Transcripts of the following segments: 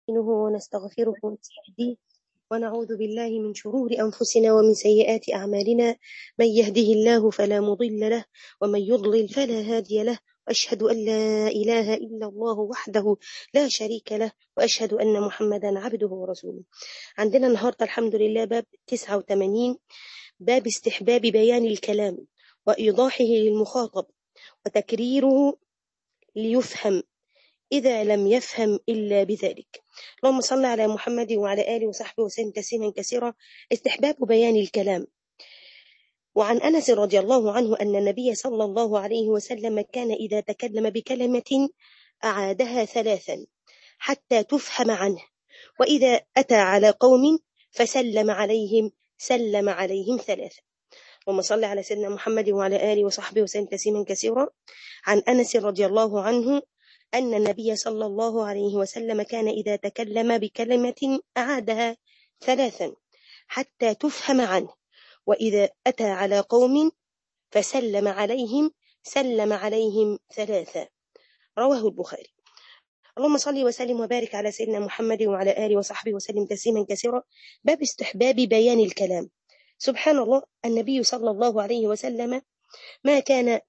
ونستعينه ونستغفره ونستهديه ونعوذ بالله من شرور أنفسنا ومن سيئات أعمالنا من يهده الله فلا مضل له ومن يضلل فلا هادي له وأشهد أن لا إله إلا الله وحده لا شريك له وأشهد أن محمدا عبده ورسوله عندنا النهاردة الحمد لله باب 89 باب استحباب بيان الكلام وإيضاحه للمخاطب وتكريره ليفهم إذا لم يفهم إلا بذلك اللهم صل على محمد وعلى آله وصحبه وسلم تسليما كثيرا استحباب بيان الكلام وعن أنس رضي الله عنه أن النبي صلى الله عليه وسلم كان إذا تكلم بكلمة أعادها ثلاثا حتى تفهم عنه وإذا أتى على قوم فسلم عليهم سلم عليهم ثلاثا اللهم صل على سيدنا محمد وعلى آله وصحبه وسلم تسليما كثيرا عن أنس رضي الله عنه أن النبي صلى الله عليه وسلم كان إذا تكلم بكلمة أعادها ثلاثا حتى تفهم عنه وإذا أتى على قوم فسلم عليهم سلم عليهم ثلاثا رواه البخاري اللهم صل وسلم وبارك على سيدنا محمد وعلى آله وصحبه وسلم تسليما كثيرا باب استحباب بيان الكلام سبحان الله النبي صلى الله عليه وسلم ما كان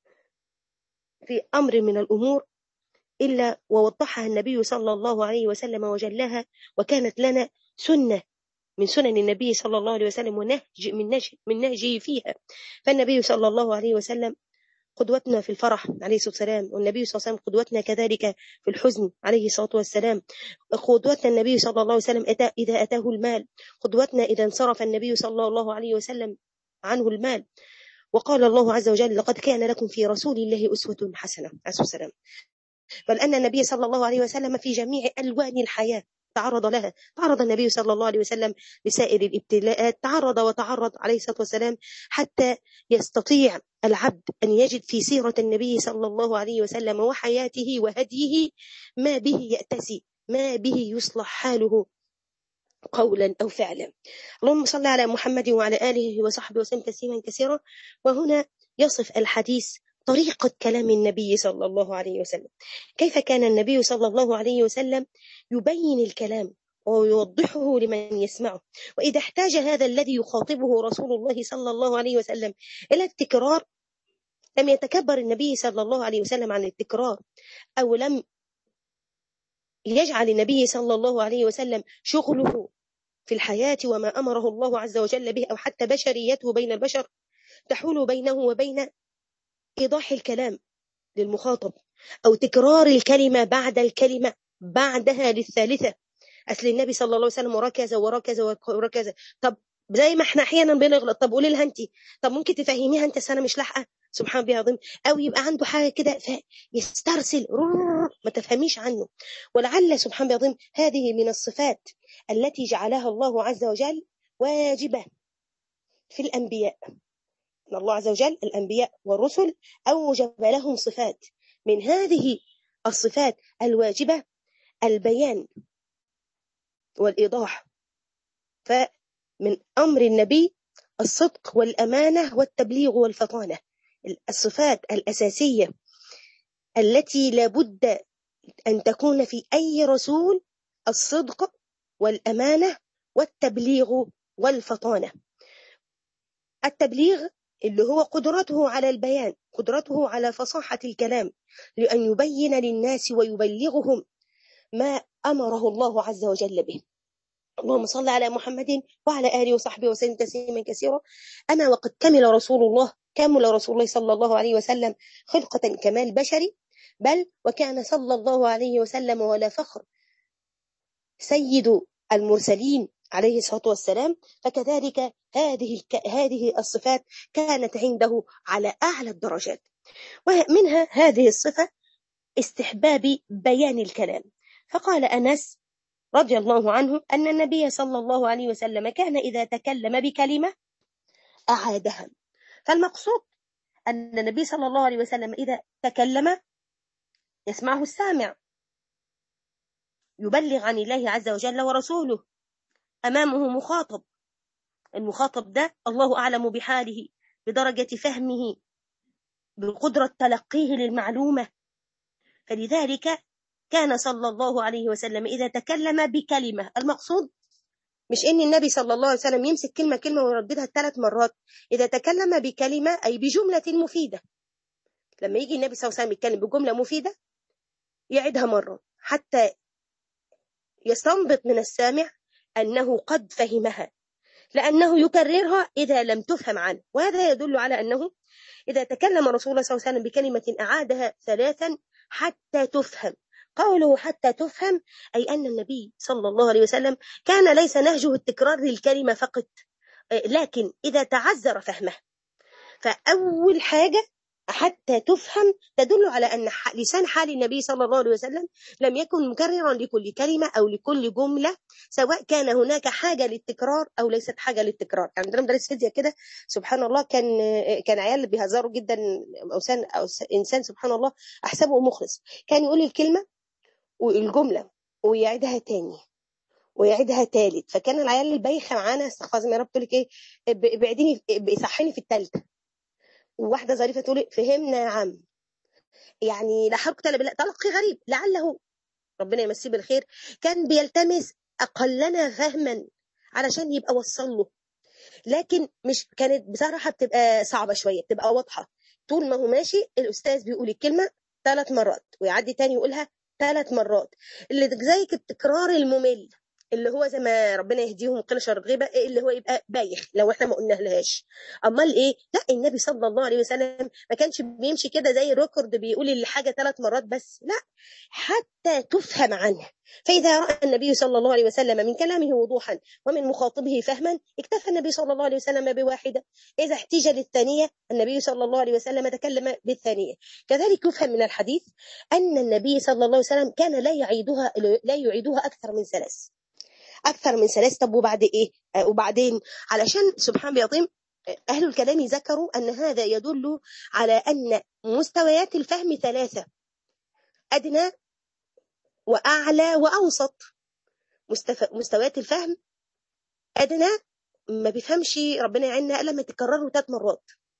في أمر من الأمور إلا ووضحها النبي صلى الله عليه وسلم وجلها وكانت لنا سنة من سنن النبي صلى الله عليه وسلم ونهج من نهج من نهجه فيها فالنبي صلى الله عليه وسلم قدوتنا في الفرح عليه الصلاة والسلام والنبي صلى الله عليه وسلم قدوتنا كذلك في الحزن عليه الصلاة والسلام قدوتنا النبي صلى الله عليه وسلم أتى إذا أتاه المال قدوتنا إذا انصرف النبي صلى الله عليه وسلم عنه المال وقال الله عز وجل لقد كان لكم في رسول الله أسوة حسنة عليه الصلاة والسلام بل أن النبي صلى الله عليه وسلم في جميع ألوان الحياة تعرض لها تعرض النبي صلى الله عليه وسلم لسائر الابتلاءات تعرض وتعرض عليه الصلاة والسلام حتى يستطيع العبد أن يجد في سيرة النبي صلى الله عليه وسلم وحياته وهديه ما به يأتسي ما به يصلح حاله قولا أو فعلا اللهم صل على محمد وعلى آله وصحبه وسلم تسليما كثيرا وهنا يصف الحديث طريقة كلام النبي صلى الله عليه وسلم كيف كان النبي صلى الله عليه وسلم يبين الكلام ويوضحه لمن يسمعه وإذا احتاج هذا الذي يخاطبه رسول الله صلى الله عليه وسلم إلى التكرار لم يتكبر النبي صلى الله عليه وسلم عن التكرار أو لم يجعل النبي صلى الله عليه وسلم شغله في الحياة وما أمره الله عز وجل به أو حتى بشريته بين البشر تحول بينه وبين إيضاح الكلام للمخاطب أو تكرار الكلمة بعد الكلمة بعدها للثالثة أصل النبي صلى الله عليه وسلم وركز وركز وركز طب زي ما احنا احيانا بنغلط طب قولي لها انت طب ممكن تفهميها انت سنه مش لاحقه سبحان الله العظيم او يبقى عنده حاجه كده يسترسل ما تفهميش عنه ولعل سبحان الله العظيم هذه من الصفات التي جعلها الله عز وجل واجبه في الانبياء ان الله عز وجل الانبياء والرسل اوجب لهم صفات من هذه الصفات الواجبه البيان والايضاح فمن امر النبي الصدق والامانه والتبليغ والفطانه الصفات الاساسيه التي لابد ان تكون في اي رسول الصدق والامانه والتبليغ والفطانه التبليغ اللي هو قدرته على البيان قدرته على فصاحة الكلام لأن يبين للناس ويبلغهم ما أمره الله عز وجل به اللهم صل على محمد وعلى آله وصحبه وسلم تسليما كثيرا أما وقد كمل رسول الله كمل رسول الله صلى الله عليه وسلم خلقة كمال بشري بل وكان صلى الله عليه وسلم ولا فخر سيد المرسلين عليه الصلاة والسلام فكذلك هذه هذه الصفات كانت عنده على أعلى الدرجات ومنها هذه الصفة استحباب بيان الكلام فقال أنس رضي الله عنه أن النبي صلى الله عليه وسلم كان إذا تكلم بكلمة أعادها فالمقصود أن النبي صلى الله عليه وسلم إذا تكلم يسمعه السامع يبلغ عن الله عز وجل ورسوله أمامه مخاطب المخاطب ده الله أعلم بحاله بدرجة فهمه بقدرة تلقيه للمعلومة فلذلك كان صلى الله عليه وسلم إذا تكلم بكلمة المقصود مش ان النبي صلى الله عليه وسلم يمسك كلمه كلمه ويرددها ثلاث مرات اذا تكلم بكلمه اي بجمله مفيده لما يجي النبي صلى الله عليه وسلم يتكلم بجمله مفيده يعيدها مره حتى يستنبط من السامع انه قد فهمها لانه يكررها اذا لم تفهم عنه وهذا يدل على انه اذا تكلم رسول الله صلى الله عليه وسلم بكلمه اعادها ثلاثا حتى تفهم قوله حتى تفهم أي أن النبي صلى الله عليه وسلم كان ليس نهجه التكرار للكلمة فقط لكن إذا تعذر فهمه فأول حاجة حتى تفهم تدل على أن لسان حال النبي صلى الله عليه وسلم لم يكن مكررا لكل كلمة أو لكل جملة سواء كان هناك حاجة للتكرار أو ليست حاجة للتكرار يعني عندنا مدرس فيزياء كده سبحان الله كان كان عيال بيهزروا جدا أو إنسان, أو إنسان سبحان الله أحسبه مخلص كان يقول الكلمة والجملة ويعيدها تاني ويعيدها تالت فكان العيال البايخه معانا استغفر الله يا رب تقول لك ايه ابعديني صحيني في الثالثه وواحده ظريفه تقول فهمنا يا عم يعني لا حركه لا تلقي غريب لعله ربنا يمسيه بالخير كان بيلتمس اقلنا فهما علشان يبقى وصل له لكن مش كانت بصراحه بتبقى صعبه شويه بتبقى واضحه طول ما هو ماشي الاستاذ بيقول الكلمه ثلاث مرات ويعدي تاني يقولها ثلاث مرات اللي زي التكرار الممل اللي هو زي ما ربنا يهديهم قيل شر الغيبه اللي هو يبقى بايخ لو احنا ما قلناهاش امال ايه لا النبي صلى الله عليه وسلم ما كانش بيمشي كده زي ريكورد بيقول الحاجه ثلاث مرات بس لا حتى تفهم عنه فاذا راى النبي صلى الله عليه وسلم من كلامه وضوحا ومن مخاطبه فهما اكتفى النبي صلى الله عليه وسلم بواحده اذا احتج للثانيه النبي صلى الله عليه وسلم تكلم بالثانيه كذلك يفهم من الحديث ان النبي صلى الله عليه وسلم كان لا يعيدها لا يعيدها اكثر من ثلاث اكثر من ثلاث طب وبعد ايه آه وبعدين علشان سبحان بيطيم اهل الكلام ذكروا ان هذا يدل على ان مستويات الفهم ثلاثه ادنى واعلى واوسط مستف... مستويات الفهم ادنى ما بيفهمش ربنا يعيننا الا لما تكرره ثلاث مرات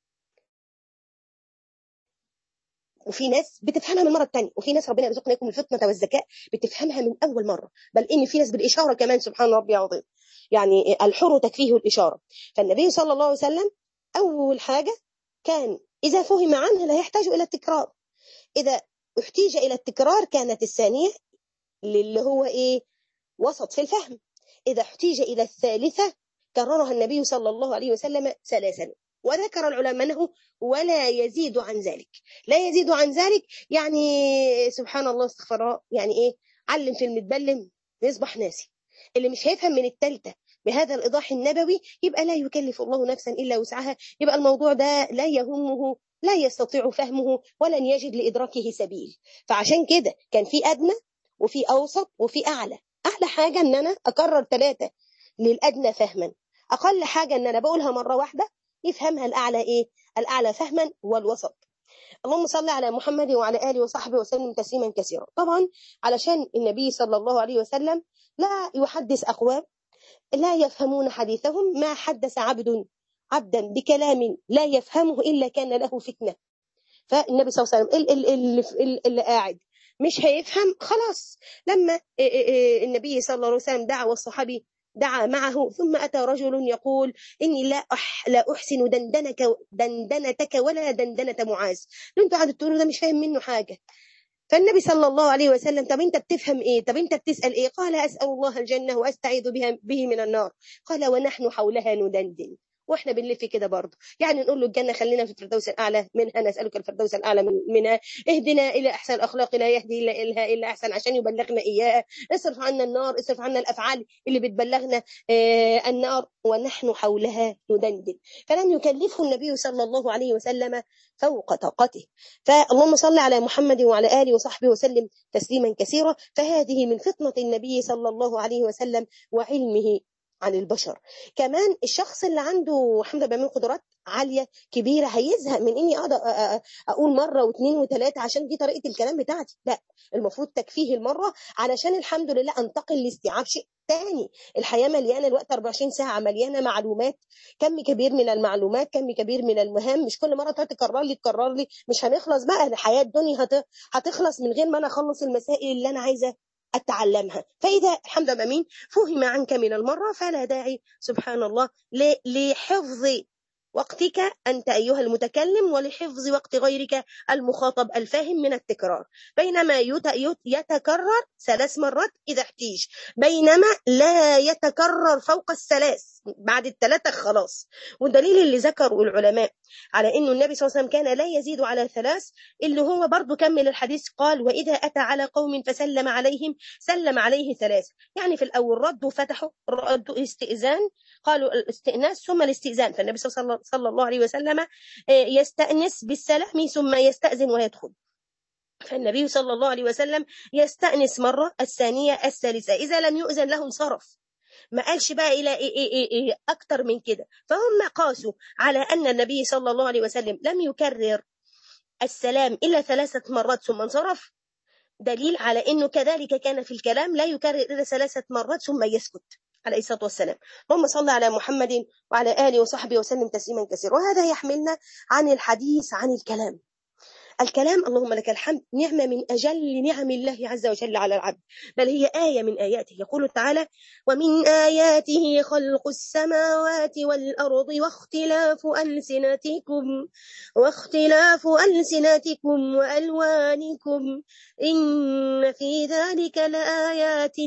وفي ناس بتفهمها من المره الثانيه وفي ناس ربنا يرزقنا لكم الفطنه والذكاء بتفهمها من اول مره بل ان في ناس بالاشاره كمان سبحان ربي العظيم يعني الحر تكفيه الاشاره فالنبي صلى الله عليه وسلم اول حاجه كان اذا فهم عنه لا يحتاج الى التكرار اذا احتيج الى التكرار كانت الثانيه اللي هو ايه وسط في الفهم اذا احتيج الى الثالثه كررها النبي صلى الله عليه وسلم ثلاثا وذكر العلماء انه ولا يزيد عن ذلك لا يزيد عن ذلك يعني سبحان الله استغفر الله يعني ايه علم في المتبلم يصبح ناسي اللي مش هيفهم من التالتة بهذا الإيضاح النبوي يبقى لا يكلف الله نفسا إلا وسعها يبقى الموضوع ده لا يهمه لا يستطيع فهمه ولن يجد لإدراكه سبيل فعشان كده كان في أدنى وفي أوسط وفي أعلى أعلى حاجة إن أنا أكرر ثلاثة للأدنى فهما أقل حاجة إن أنا بقولها مرة واحدة يفهمها الأعلى إيه الأعلى فهما والوسط اللهم صل على محمد وعلى آله وصحبه وسلم تسليما كثيرا طبعا علشان النبي صلى الله عليه وسلم لا يحدث أقوام لا يفهمون حديثهم ما حدث عبد عبدا بكلام لا يفهمه إلا كان له فتنة فالنبي صلى الله عليه وسلم اللي, اللي, اللي قاعد مش هيفهم خلاص لما النبي صلى الله عليه وسلم دعا والصحابي دعا معه ثم أتى رجل يقول إني لا أح لا أحسن دندنك دندنتك ولا دندنة معاذ انتوا قاعدوا تقولوا ده مش فاهم منه حاجة فالنبي صلى الله عليه وسلم طب انت بتفهم ايه طب انت بتسأل ايه قال أسأل الله الجنة وأستعيذ بها به من النار قال ونحن حولها ندندن واحنا بنلف كده برضه يعني نقول له الجنه خلينا في الفردوس الاعلى منها نسالك الفردوس الاعلى من منها اهدنا الى احسن الاخلاق لا يهدي الا الها الا احسن عشان يبلغنا اياها اصرف عنا النار اصرف عنا الافعال اللي بتبلغنا آه النار ونحن حولها ندندن فلم يكلفه النبي صلى الله عليه وسلم فوق طاقته فاللهم صل على محمد وعلى اله وصحبه وسلم تسليما كثيرا فهذه من فطنه النبي صلى الله عليه وسلم وعلمه عن البشر كمان الشخص اللي عنده حمد بيعمل قدرات عاليه كبيره هيزهق من اني اقعد اقول مره واثنين وثلاثه عشان دي طريقه الكلام بتاعتي لا المفروض تكفيه المره علشان الحمد لله انتقل لاستيعاب شيء تاني الحياه مليانه الوقت 24 ساعه مليانه معلومات كم كبير من المعلومات كم كبير من المهام مش كل مره تقعد تكرر لي تكرر لي مش هنخلص بقى الحياه الدنيا هت... هتخلص من غير ما انا اخلص المسائل اللي انا عايزه أتعلمها فإذا الحمد لله مين فهم عنك من المرة فلا داعي سبحان الله لحفظ وقتك أنت أيها المتكلم ولحفظ وقت غيرك المخاطب الفاهم من التكرار بينما يتكرر ثلاث مرات إذا احتيج بينما لا يتكرر فوق الثلاث بعد الثلاثة خلاص والدليل اللي ذكره العلماء على أنه النبي صلى الله عليه وسلم كان لا يزيد على ثلاث اللي هو برضو كمل الحديث قال وإذا أتى على قوم فسلم عليهم سلم عليه ثلاث يعني في الأول ردوا فتحوا ردوا استئذان قالوا الاستئناس ثم الاستئذان فالنبي صلى الله عليه وسلم يستأنس بالسلام ثم يستأذن ويدخل فالنبي صلى الله عليه وسلم يستأنس مرة الثانية الثالثة إذا لم يؤذن له انصرف ما قالش بقى إلى إيه إيه إيه إيه أكتر من كده فهم قاسوا على أن النبي صلى الله عليه وسلم لم يكرر السلام إلا ثلاثة مرات ثم انصرف دليل على أنه كذلك كان في الكلام لا يكرر إلا ثلاثة مرات ثم يسكت عليه الصلاة والسلام اللهم صل على محمد وعلى آله وصحبه وسلم تسليما كثيرا وهذا يحملنا عن الحديث عن الكلام الكلام اللهم لك الحمد نعمة من أجل نعم الله عز وجل على العبد بل هي آية من آياته يقول تعالى ومن آياته خلق السماوات والأرض واختلاف ألسنتكم واختلاف ألسنتكم وألوانكم إن في ذلك لآيات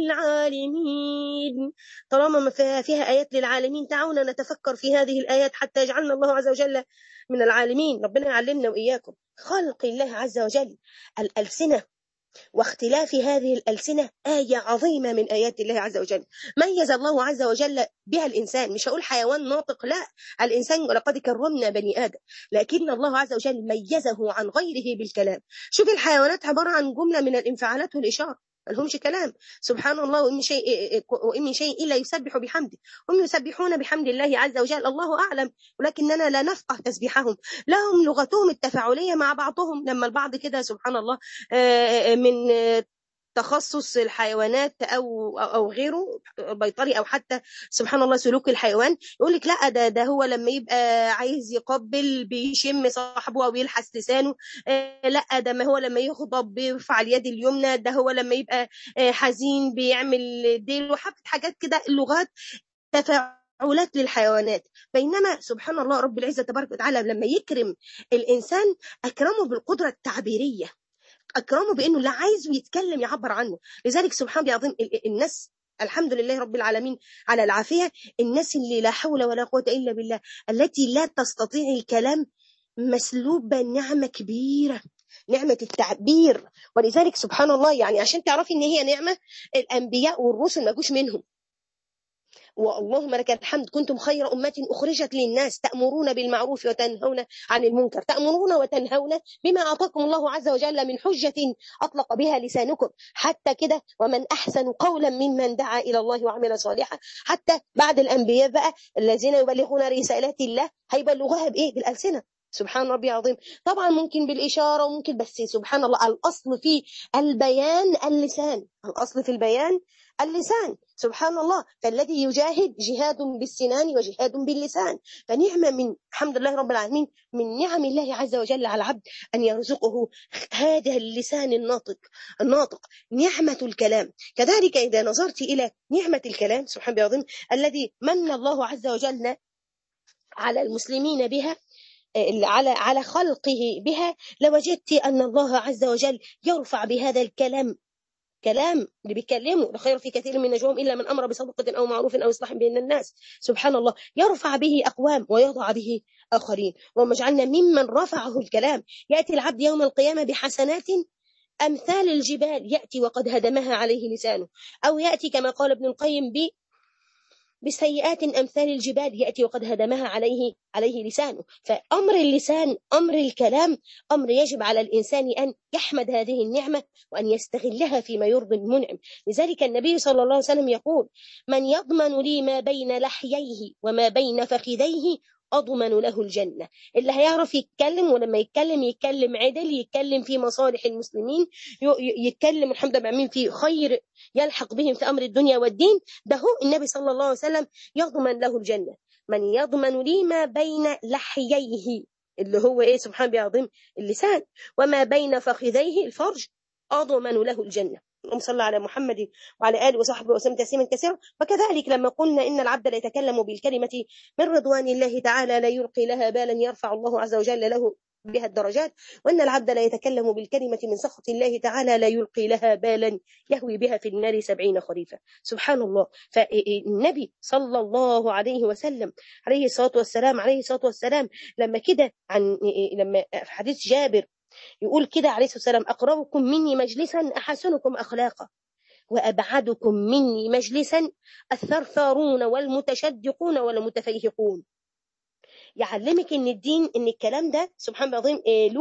للعالمين طالما ما فيها, فيها آيات للعالمين تعالوا نتفكر في هذه الآيات حتى يجعلنا الله عز وجل من العالمين ربنا يعلمنا وإياكم خلق الله عز وجل الألسنة واختلاف هذه الألسنة آية عظيمة من آيات الله عز وجل ميز الله عز وجل بها الإنسان مش هقول حيوان ناطق لا الإنسان ولقد كرمنا بني آدم لكن الله عز وجل ميزه عن غيره بالكلام شوف الحيوانات عبارة عن جملة من الانفعالات والإشارة ما لهمش كلام سبحان الله وإن شيء وإن من شيء إلا يسبح بحمده هم يسبحون بحمد الله عز وجل الله أعلم ولكننا لا نفقه تسبيحهم لهم لغتهم التفاعلية مع بعضهم لما البعض كده سبحان الله من تخصص الحيوانات او او غيره بيطري او حتى سبحان الله سلوك الحيوان يقول لك لا ده ده هو لما يبقى عايز يقبل بيشم صاحبه او يلحس لسانه لا ده ما هو لما يغضب بيرفع اليد اليمنى ده هو لما يبقى حزين بيعمل ديل وحبه حاجات كده اللغات تفاعلات للحيوانات بينما سبحان الله رب العزة تبارك وتعالى لما يكرم الإنسان أكرمه بالقدرة التعبيرية اكرمه بانه اللي عايزه يتكلم يعبر عنه لذلك سبحان الله العظيم الناس الحمد لله رب العالمين على العافيه الناس اللي لا حول ولا قوه الا بالله التي لا تستطيع الكلام مسلوبه نعمه كبيره نعمة التعبير ولذلك سبحان الله يعني عشان تعرفي ان هي نعمة الانبياء والرسل ما جوش منهم واللهم لك الحمد كنتم خير أمة أخرجت للناس تأمرون بالمعروف وتنهون عن المنكر تأمرون وتنهون بما أعطاكم الله عز وجل من حجة أطلق بها لسانكم حتى كده ومن أحسن قولا ممن دعا إلى الله وعمل صالحا حتى بعد الأنبياء بقى الذين يبلغون رسالات الله هيبلغوها بإيه بالألسنة سبحان ربي عظيم طبعا ممكن بالإشارة وممكن بس سبحان الله الأصل في البيان اللسان الأصل في البيان اللسان سبحان الله فالذي يجاهد جهاد بالسنان وجهاد باللسان فنعمة من الحمد لله رب العالمين من نعم الله عز وجل على العبد أن يرزقه هذا اللسان الناطق الناطق نعمة الكلام كذلك إذا نظرت إلى نعمة الكلام سبحان الله الذي من الله عز وجل على المسلمين بها على على خلقه بها لوجدت أن الله عز وجل يرفع بهذا الكلام كلام اللي بيتكلموا لا خير في كثير من نجوم الا من امر بصدقه او معروف او اصلاح بين الناس سبحان الله يرفع به اقوام ويضع به اخرين اللهم اجعلنا ممن رفعه الكلام ياتي العبد يوم القيامه بحسنات امثال الجبال ياتي وقد هدمها عليه لسانه او ياتي كما قال ابن القيم ب بسيئات أمثال الجبال يأتي وقد هدمها عليه عليه لسانه فأمر اللسان أمر الكلام أمر يجب على الإنسان أن يحمد هذه النعمة وأن يستغلها فيما يرضي المنعم لذلك النبي صلى الله عليه وسلم يقول من يضمن لي ما بين لحييه وما بين فخذيه أضمن له الجنة اللي هيعرف يتكلم ولما يتكلم يتكلم عدل يتكلم في مصالح المسلمين يتكلم الحمد لله مين في خير يلحق بهم في أمر الدنيا والدين ده هو النبي صلى الله عليه وسلم يضمن له الجنة من يضمن لي ما بين لحييه اللي هو ايه سبحان الله اللسان وما بين فخذيه الفرج أضمن له الجنة اللهم صل على محمد وعلى آله وصحبه وسلم تسليما كثيرا وكذلك لما قلنا إن العبد لا يتكلم بالكلمة من رضوان الله تعالى لا يلقي لها بالا يرفع الله عز وجل له بها الدرجات وأن العبد لا يتكلم بالكلمة من سخط الله تعالى لا يلقي لها بالا يهوي بها في النار سبعين خريفا سبحان الله فالنبي صلى الله عليه وسلم عليه الصلاة والسلام عليه الصلاة والسلام لما كده عن لما في حديث جابر يقول كده عليه الصلاة والسلام أقربكم مني مجلسا أحسنكم أخلاقا وأبعدكم مني مجلسا الثرثارون والمتشدقون والمتفيهقون يعلمك ان الدين ان الكلام ده سبحان الله العظيم له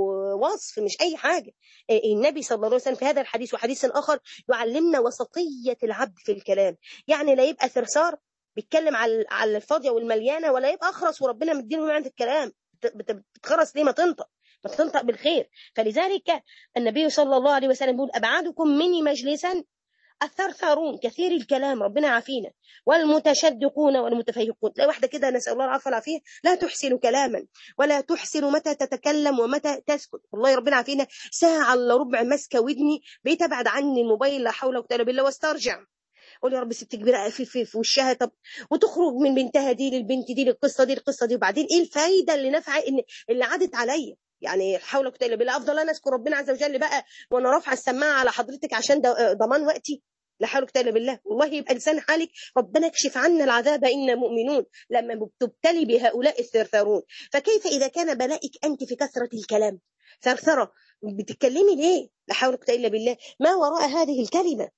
وصف مش اي حاجه النبي صلى الله عليه وسلم في هذا الحديث وحديث اخر يعلمنا وسطيه العبد في الكلام يعني لا يبقى ثرثار بيتكلم على على الفاضيه والمليانه ولا يبقى اخرس وربنا مديله عند الكلام بتخرس ليه ما تنطق ما تنطق بالخير فلذلك النبي صلى الله عليه وسلم يقول أبعدكم مني مجلسا الثرثارون كثير الكلام ربنا عافينا والمتشدقون والمتفيهقون لا واحدة كده نسأل الله العافية والعافية لا تحسن كلاما ولا تحسن متى تتكلم ومتى تسكت والله ربنا عافينا ساعة الا ربع ماسكة ودني بقيت ابعد عني الموبايل لا حول ولا قوة الا بالله واسترجع قول يا رب ست كبيره في, في, في وشها طب وتخرج من بنتها دي للبنت دي للقصه دي للقصه دي وبعدين ايه الفايده اللي نافعه ان اللي عادت عليا يعني حول ولا قوه الا بالله افضل انا اذكر ربنا عز وجل بقى وانا رافعه السماعه على حضرتك عشان ضمان وقتي لا حول ولا قوه الا بالله والله يبقى لسان حالك ربنا اكشف عنا العذاب انا مؤمنون لما تبتلي بهؤلاء الثرثارون فكيف اذا كان بلائك انت في كثره الكلام ثرثره بتتكلمي ليه لا حول ولا قوه الا بالله ما وراء هذه الكلمه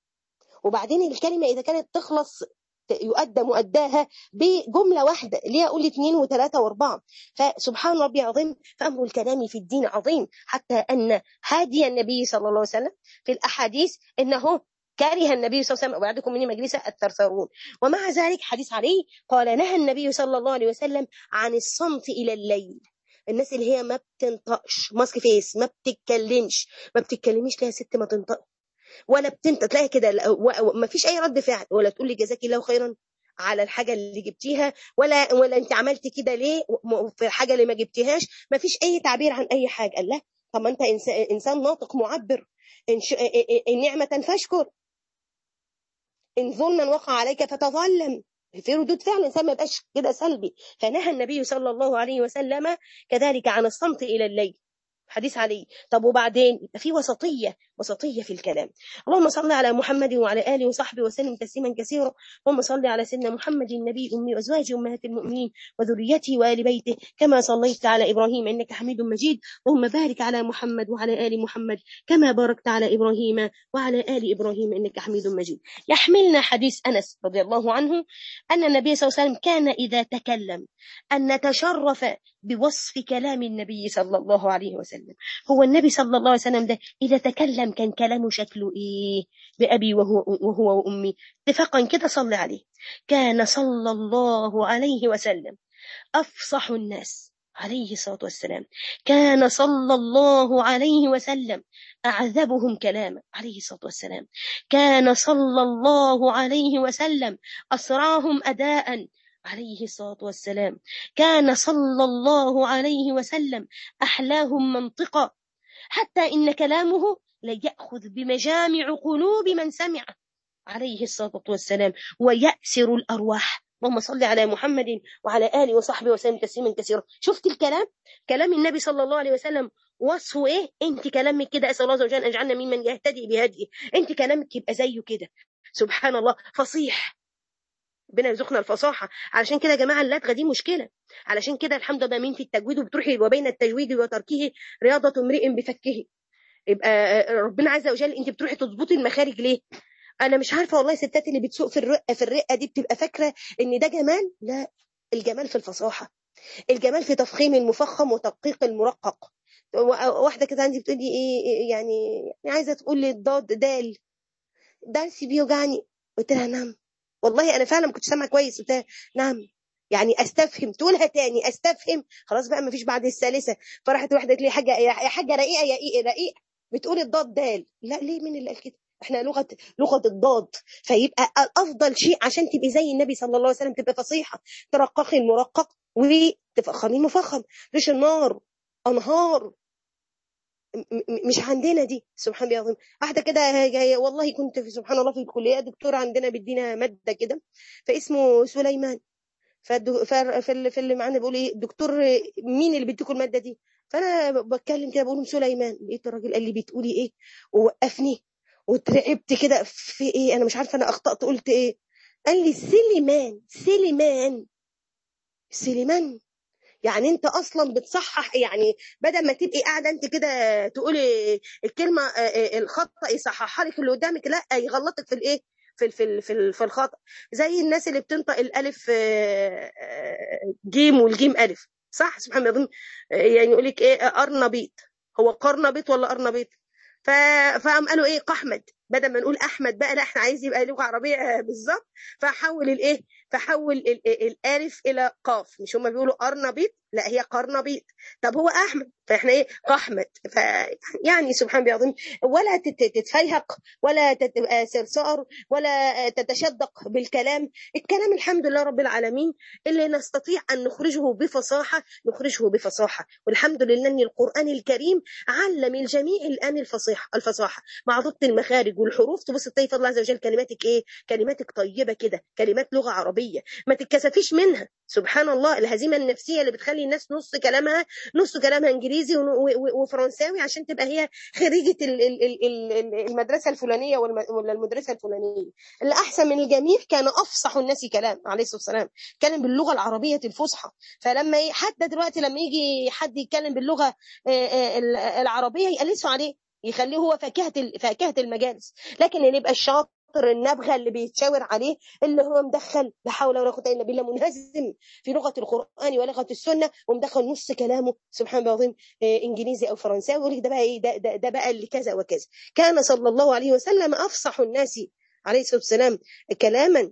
وبعدين الكلمه اذا كانت تخلص يؤدى مؤداها بجملة واحدة اللي هي أقول اثنين وثلاثة وأربعة فسبحان ربي عظيم فأمر الكلام في الدين عظيم حتى أن هادي النبي صلى الله عليه وسلم في الأحاديث إنه كره النبي صلى الله عليه وسلم وبعدكم مني مجلس الثرثارون ومع ذلك حديث عليه قال نهى النبي صلى الله عليه وسلم عن الصمت إلى الليل الناس اللي هي ما بتنطقش ماسك فيس ما بتتكلمش ما بتتكلميش ليه يا ست ما تنطق ولا بتنطق تلاقي كده ما فيش اي رد فعل ولا تقول لي جزاك الله خيرا على الحاجه اللي جبتيها ولا ولا انت عملتي كده ليه في الحاجه اللي ما جبتيهاش ما فيش اي تعبير عن اي حاجه قال لا طب ما انت انسان ناطق معبر إن, ش... إن نعمه فاشكر ان ظلما وقع عليك فتظلم في ردود فعل الانسان ما يبقاش كده سلبي فنهى النبي صلى الله عليه وسلم كذلك عن الصمت الى الليل حديث علي طب وبعدين يبقى في وسطيه وسطيه في الكلام اللهم صل على محمد وعلى اله وصحبه وسلم تسليما كثيرا اللهم صل على سيدنا محمد النبي امي وازواج امهات المؤمنين وذريته وال بيته كما صليت على ابراهيم انك حميد مجيد اللهم بارك على محمد وعلى ال محمد كما باركت على ابراهيم وعلى ال ابراهيم انك حميد مجيد يحملنا حديث انس رضي الله عنه ان النبي صلى الله عليه وسلم كان اذا تكلم ان نتشرف بوصف كلام النبي صلى الله عليه وسلم هو النبي صلى الله عليه وسلم ده إذا تكلم كان كلامه شكله إيه بأبي وهو, وهو وأمي اتفاقا كده صلي عليه كان صلى الله عليه وسلم أفصح الناس عليه الصلاة والسلام كان صلى الله عليه وسلم أعذبهم كلاما عليه الصلاة والسلام كان صلى الله عليه وسلم أسرعهم أداء عليه الصلاة والسلام كان صلى الله عليه وسلم أحلاهم منطقا حتى إن كلامه ليأخذ بمجامع قلوب من سمع عليه الصلاة والسلام ويأسر الأرواح اللهم صل على محمد وعلى آله وصحبه وسلم تسليما كثيرا شفت الكلام كلام النبي صلى الله عليه وسلم وصفه ايه انت كلامك كده اسال الله عز وجل ان يجعلنا ممن يهتدي بهديه انت كلامك يبقى زيه كده سبحان الله فصيح ربنا يرزقنا الفصاحه علشان كده يا جماعه اللدغه دي مشكله علشان كده الحمد لله مين في التجويد وبتروحي وبين التجويد وتركه رياضه امرئ بفكه يبقى ربنا عز وجل انت بتروحي تظبطي المخارج ليه انا مش عارفه والله الستات اللي بتسوق في الرقه في الرقه دي بتبقى فاكره ان ده جمال لا الجمال في الفصاحه الجمال في تفخيم المفخم وتدقيق المرقق واحده كده عندي بتقول لي ايه يعني عايزه تقول لي الضاد دال درسي بيوجعني قلت لها نعم والله انا فعلا ما كنتش سامعه كويس قلت لها نعم يعني استفهم تقولها تاني استفهم خلاص بقى ما فيش بعد الثالثه فراحت واحده قالت لي حاجه يا حاجه رقيقه يا إيه رقيق بتقول الضاد دال لا ليه مين اللي قال كده احنا لغه لغه الضاد فيبقى افضل شيء عشان تبقي زي النبي صلى الله عليه وسلم تبقى فصيحه ترققي المرقق وتفخمي المفخم ليش النار انهار مش عندنا دي سبحان الله العظيم واحده كده جايه والله كنت في سبحان الله في الكليه دكتور عندنا بيدينا ماده كده فاسمه سليمان في اللي معانا بيقول ايه دكتور مين اللي بيديكوا الماده دي فانا بتكلم كده بقول سليمان لقيت الراجل قال لي بتقولي ايه ووقفني وترعبت كده في ايه انا مش عارفه انا اخطات قلت ايه قال لي سليمان سليمان سليمان يعني انت اصلا بتصحح يعني بدل ما تبقي قاعده انت كده تقولي الكلمه الخطا يصححها لك اللي قدامك لا يغلطك في الايه في في في, في الخطا زي الناس اللي بتنطق الالف جيم والجيم الف صح سبحان الله يعني يقول لك ايه قرنبيط هو قرنبيط ولا قرنبيط فقام قالوا ايه قحمد بدل ما نقول احمد بقى لا احنا عايز يبقى لغه عربيه بالظبط فحول الايه فحول الالف الى قاف مش هم بيقولوا قرنبيط لا هي قرنبيط طب هو احمد فاحنا ايه قحمد ف يعني سبحان الله العظيم ولا تتفيهق ولا تبقى سرسار ولا تتشدق بالكلام الكلام الحمد لله رب العالمين اللي نستطيع ان نخرجه بفصاحه نخرجه بفصاحه والحمد لله ان القران الكريم علم الجميع الان الفصيحه الفصاحه مع ضبط المخارج والحروف تبص تلاقي فضل الله عز وجل كلماتك ايه كلماتك طيبه كده كلمات لغه عربيه ما تتكسفيش منها سبحان الله الهزيمه النفسيه اللي بتخلي الناس نص كلامها نص كلامها انجليزي وفرنساوي عشان تبقى هي خريجه المدرسه الفلانيه ولا المدرسه الفلانيه اللي احسن من الجميع كان افصح الناس كلام عليه الصلاه والسلام كان باللغه العربيه الفصحى فلما حتى دلوقتي لما يجي حد يتكلم باللغه العربيه يقلسوا عليه يخليه هو فاكهه فاكهه المجالس لكن اللي يبقى الشاطر النبغه اللي بيتشاور عليه اللي هو مدخل لا حول ولا قوه الا بالله منهزم في لغه القران ولغه السنه ومدخل نص كلامه سبحان الله العظيم انجليزي او فرنساوي يقول لك ده بقى ايه ده, ده, ده بقى اللي كذا وكذا كان صلى الله عليه وسلم افصح الناس عليه الصلاه والسلام كلاما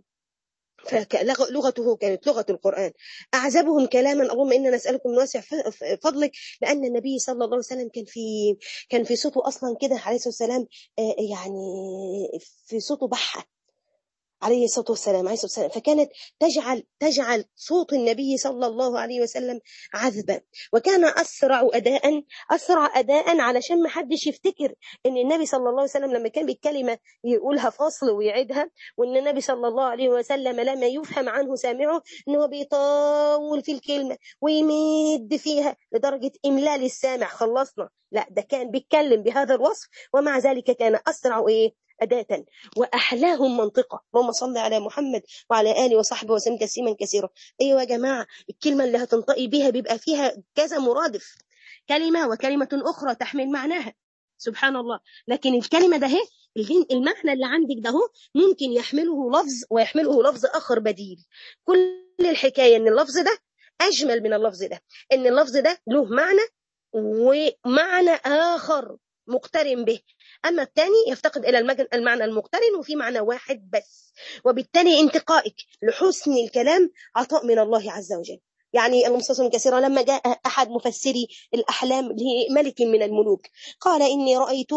فلغته كانت لغة القرآن أعزبهم كلاما اللهم إنا نسألك من واسع فضلك لأن النبي صلى الله عليه وسلم كان في كان في صوته أصلا كده عليه الصلاة والسلام يعني في صوته بحة عليه الصلاه والسلام عليه الصلاه والسلام فكانت تجعل تجعل صوت النبي صلى الله عليه وسلم عذبا وكان اسرع اداء اسرع اداء علشان ما حدش يفتكر ان النبي صلى الله عليه وسلم لما كان بالكلمه يقولها فاصل ويعيدها وان النبي صلى الله عليه وسلم لما يفهم عنه سامعه ان هو بيطول في الكلمه ويمد فيها لدرجه املال السامع خلصنا لا ده كان بيتكلم بهذا الوصف ومع ذلك كان اسرع ايه أداة وأحلاهم منطقة اللهم صل على محمد وعلى آله وصحبه وسلم تسليما كثيرا أيوة يا جماعة الكلمة اللي هتنطقي بيها بيبقى فيها كذا مرادف كلمة وكلمة أخرى تحمل معناها سبحان الله لكن الكلمة ده المعنى اللي عندك ده ممكن يحمله لفظ ويحمله لفظ آخر بديل كل الحكاية إن اللفظ ده أجمل من اللفظ ده إن اللفظ ده له معنى ومعنى آخر مقترن به أما الثاني يفتقد إلى المعنى المقترن وفي معنى واحد بس وبالتالي انتقائك لحسن الكلام عطاء من الله عز وجل يعني المصطفى كثيرا لما جاء أحد مفسري الأحلام ملك من الملوك قال إني رأيت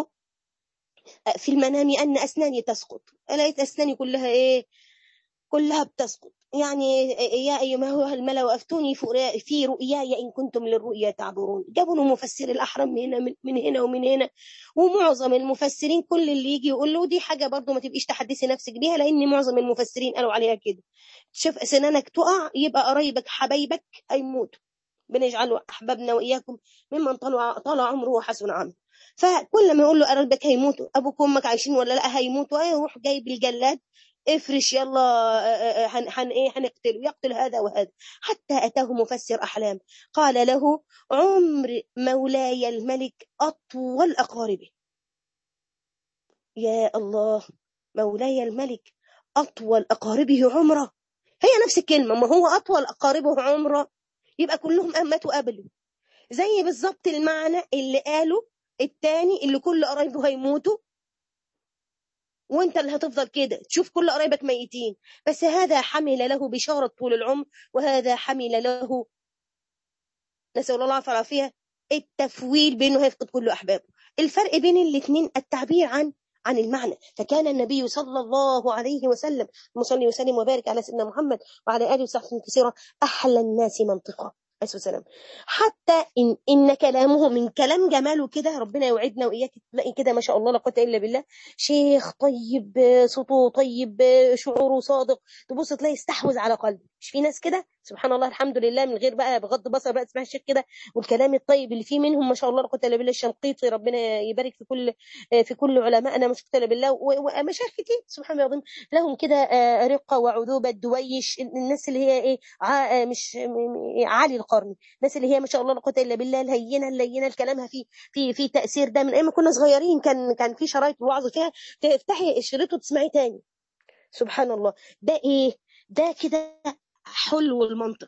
في المنام أن أسناني تسقط رأيت أسناني كلها إيه كلها بتسقط يعني يا أيها الملأ أفتوني في رؤياي إن كنتم للرؤيا تعبرون جابوا له مفسر الأحرام من هنا من هنا ومن هنا ومعظم المفسرين كل اللي يجي يقول له دي حاجة برضه ما تبقيش تحدثي نفسك بيها لأن معظم المفسرين قالوا عليها كده شوف سنانك تقع يبقى قرايبك حبايبك هيموتوا بنجعل أحبابنا وإياكم ممن طلع طال عمره وحسن عمره فكل ما يقول له قرايبك هيموتوا أبوك وأمك عايشين ولا لا هيموتوا يروح جايب الجلاد افرش يلا هن هن ايه هنقتله يقتل هذا وهذا حتى اتاه مفسر احلام قال له عمر مولاي الملك اطول اقاربه يا الله مولاي الملك أطول أقاربه عمره هي نفس الكلمة ما هو أطول أقاربه عمره يبقى كلهم ماتوا قبله زي بالظبط المعنى اللي قاله التاني اللي كل قرايبه هيموتوا وانت اللي هتفضل كده تشوف كل قرايبك ميتين بس هذا حمل له بشارة طول العمر وهذا حمل له نسأل الله العافية والعافية التفويل بأنه هيفقد كل أحبابه الفرق بين الاثنين التعبير عن عن المعنى فكان النبي صلى الله عليه وسلم مصلي وسلم وبارك على سيدنا محمد وعلى آله وصحبه كثيرا أحلى الناس منطقة عليه السلام حتى إن, إن كلامه من كلام جماله كده ربنا يوعدنا وإياك تلاقي كده ما شاء الله لا قوة إلا بالله شيخ طيب صوته طيب شعوره صادق تبص تلاقي استحوذ على قلبي مش في ناس كده سبحان الله الحمد لله من غير بقى بغض البصر بقى تسمع الشيخ كده والكلام الطيب اللي فيه منهم ما شاء الله لا قوه الا بالله الشنقيطي ربنا يبارك في كل في كل علمائنا ما شاء الله بالله ومشايخ كتير سبحان الله العظيم لهم كده رقه وعذوبه الدويش الناس اللي هي ايه مش عالي القرن الناس اللي هي ما شاء الله لا قوه الا بالله الهينه اللينه كلامها في في في تاثير ده من ايام ما كنا صغيرين كان كان في شرايط وعظ فيها تفتحي الشريط وتسمعيه تاني سبحان الله ده ايه ده كده حلو المنطق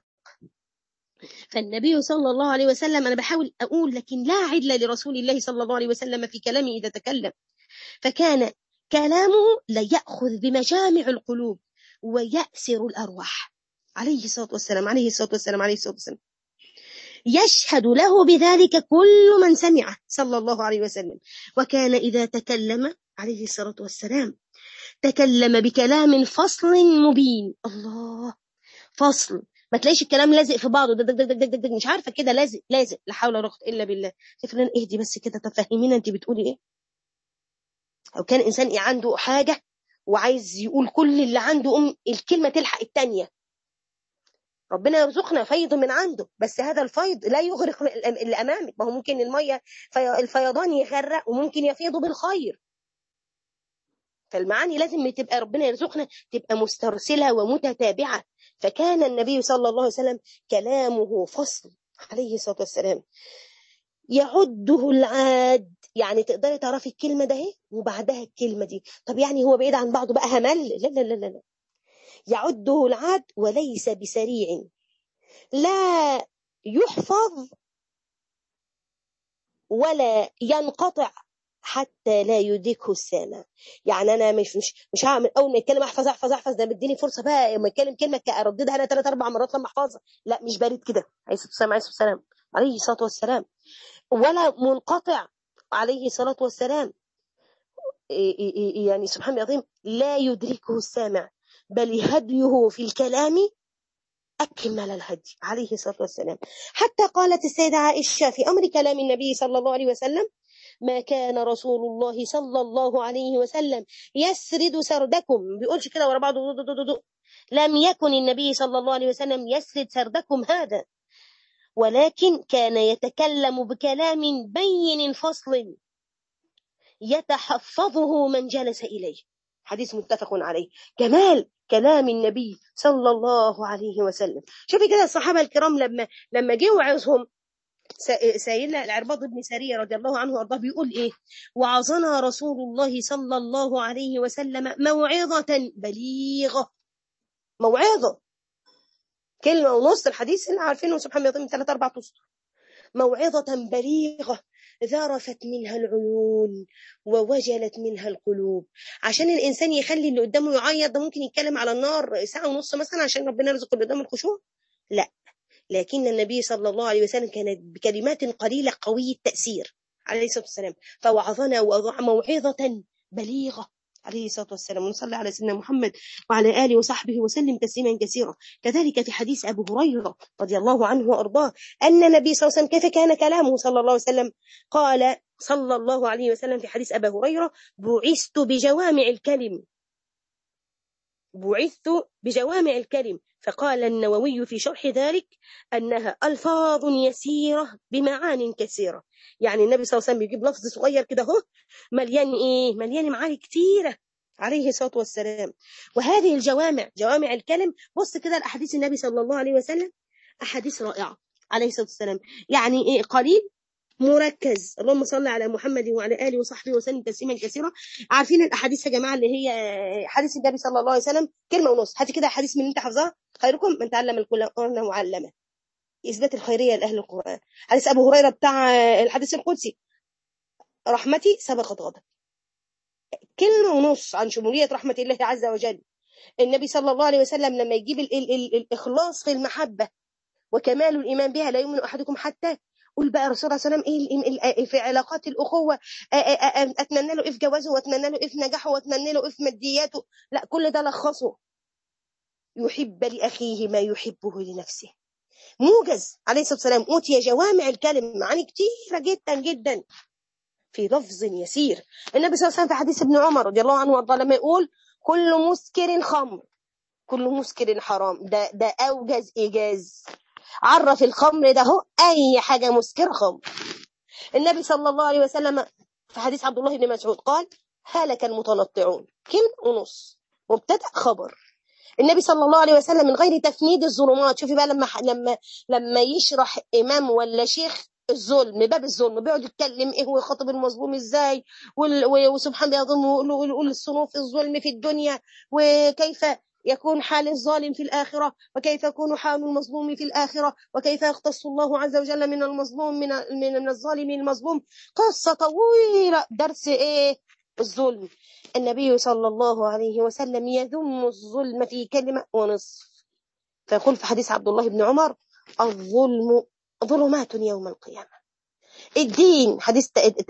فالنبي صلى الله عليه وسلم أنا بحاول أقول لكن لا عدل لرسول الله صلى الله عليه وسلم في كلامه إذا تكلم فكان كلامه ليأخذ بمجامع القلوب ويأسر الأرواح عليه الصلاة والسلام عليه الصلاة والسلام عليه الصلاة والسلام يشهد له بذلك كل من سمعه صلى الله عليه وسلم وكان إذا تكلم عليه الصلاة والسلام تكلم بكلام فصل مبين الله فصل ما تلاقيش الكلام لازق في بعضه دك دك دك دك دك مش عارفه كده لازق لازق لا حول ولا قوه الا بالله فلان اهدي بس كده تفهمينا انت بتقولي ايه او كان انسان إيه عنده حاجه وعايز يقول كل اللي عنده ام الكلمه تلحق الثانيه ربنا يرزقنا فيض من عنده بس هذا الفيض لا يغرق اللي امامك ما هو ممكن الميه الفيضان يغرق وممكن يفيض بالخير فالمعاني لازم تبقى ربنا يرزقنا تبقى مسترسلة ومتتابعة فكان النبي صلى الله عليه وسلم كلامه فصل عليه الصلاة والسلام يعده العاد يعني تقدري تعرفي الكلمة ده اهي وبعدها الكلمة دي طب يعني هو بعيد عن بعضه بقى همل لا لا لا لا يعده العاد وليس بسريع لا يحفظ ولا ينقطع حتى لا يدركه السامع يعني انا مش مش مش هعمل اول ما يتكلم احفظ احفظ احفظ ده مديني فرصه بقى لما يتكلم كلمه ارددها انا ثلاث اربع مرات لما احفظها لا مش بارد كده عليه الصلاه والسلام عليه الصلاه والسلام عليه الصلاه والسلام ولا منقطع عليه الصلاه والسلام يعني سبحان الله العظيم لا يدركه السامع بل هديه في الكلام أكمل الهدي عليه الصلاة والسلام حتى قالت السيدة عائشة في أمر كلام النبي صلى الله عليه وسلم ما كان رسول الله صلى الله عليه وسلم يسرد سردكم بيقولش كده ورا بعض لم يكن النبي صلى الله عليه وسلم يسرد سردكم هذا ولكن كان يتكلم بكلام بين فصل يتحفظه من جلس إليه حديث متفق عليه جمال كلام النبي صلى الله عليه وسلم شوفي كده الصحابة الكرام لما لما جه وعظهم سيدنا العرباض بن سرية رضي الله عنه وارضاه بيقول ايه وعظنا رسول الله صلى الله عليه وسلم موعظة بليغة موعظة كلمة ونص الحديث اللي عارفينه سبحان الله ثلاث أربع أسطر موعظة بليغة ذرفت منها العيون ووجلت منها القلوب عشان الإنسان يخلي اللي قدامه يعيط ده ممكن يتكلم على النار ساعة ونص مثلا عشان ربنا يرزق اللي قدامه الخشوع لا لكن النبي صلى الله عليه وسلم كانت بكلمات قليلة قوي التأثير عليه الصلاة والسلام فوعظنا ووضع موعظة بليغة عليه الصلاة والسلام ونصلي على سيدنا محمد وعلى آله وصحبه وسلم تسليما كثيرا كذلك في حديث أبو هريرة رضي الله عنه وأرضاه أن النبي صلى الله عليه وسلم كيف كان كلامه صلى الله عليه وسلم قال صلى الله عليه وسلم في حديث أبا هريرة بعثت بجوامع الكلم بعثت بجوامع الكلم فقال النووي في شرح ذلك أنها ألفاظ يسيرة بمعان كثيرة يعني النبي صلى الله عليه وسلم بيجيب لفظ صغير كده اهو مليان إيه مليان معاني كثيرة عليه الصلاة والسلام وهذه الجوامع جوامع الكلم بص كده الأحاديث النبي صلى الله عليه وسلم أحاديث رائعة عليه الصلاة والسلام يعني إيه قليل مركز اللهم صل على محمد وعلى اله وصحبه وسلم تسليما كثيرا عارفين الاحاديث يا جماعه اللي هي حديث النبي صلى الله عليه وسلم كلمه ونص هاتي كده حديث من اللي انت حافظاه خيركم من تعلم القران وعلمه اثبات الخيريه لاهل القران حديث ابو هريره بتاع الحديث القدسي رحمتي سبقت غضب كلمه ونص عن شموليه رحمه الله عز وجل النبي صلى الله عليه وسلم لما يجيب ال ال ال الاخلاص في المحبه وكمال الايمان بها لا يؤمن احدكم حتى قول بقى الرسول صلى الله عليه وسلم ايه في علاقات الاخوه اتمنى له ايه في جوازه واتمنى له ايه في نجاحه واتمنى له ايه في مادياته لا كل ده لخصه يحب لاخيه ما يحبه لنفسه موجز عليه الصلاه والسلام اوتي جوامع الكلم معاني كتيره جدا جدا في لفظ يسير النبي صلى الله عليه وسلم في حديث ابن عمر رضي الله عنه وارضاه لما يقول كل مسكر خمر كل مسكر حرام ده ده اوجز ايجاز عرف الخمر ده هو اي حاجه مسكر خمر النبي صلى الله عليه وسلم في حديث عبد الله بن مسعود قال هلك المتنطعون كلمه ونص مبتدا خبر النبي صلى الله عليه وسلم من غير تفنيد الظلمات شوفي بقى لما لما لما يشرح امام ولا شيخ الظلم باب الظلم بيقعد يتكلم ايه هو يخاطب المظلوم ازاي وسبحان بيظلم ويقول الصنوف الظلم في الدنيا وكيف يكون حال الظالم في الآخرة وكيف يكون حال المظلوم في الآخرة وكيف يختص الله عز وجل من المظلوم من من, من الظالم المظلوم قصة طويلة درس إيه الظلم النبي صلى الله عليه وسلم يذم الظلم في كلمة ونصف فيقول في حديث عبد الله بن عمر الظلم ظلمات يوم القيامة الدين حديث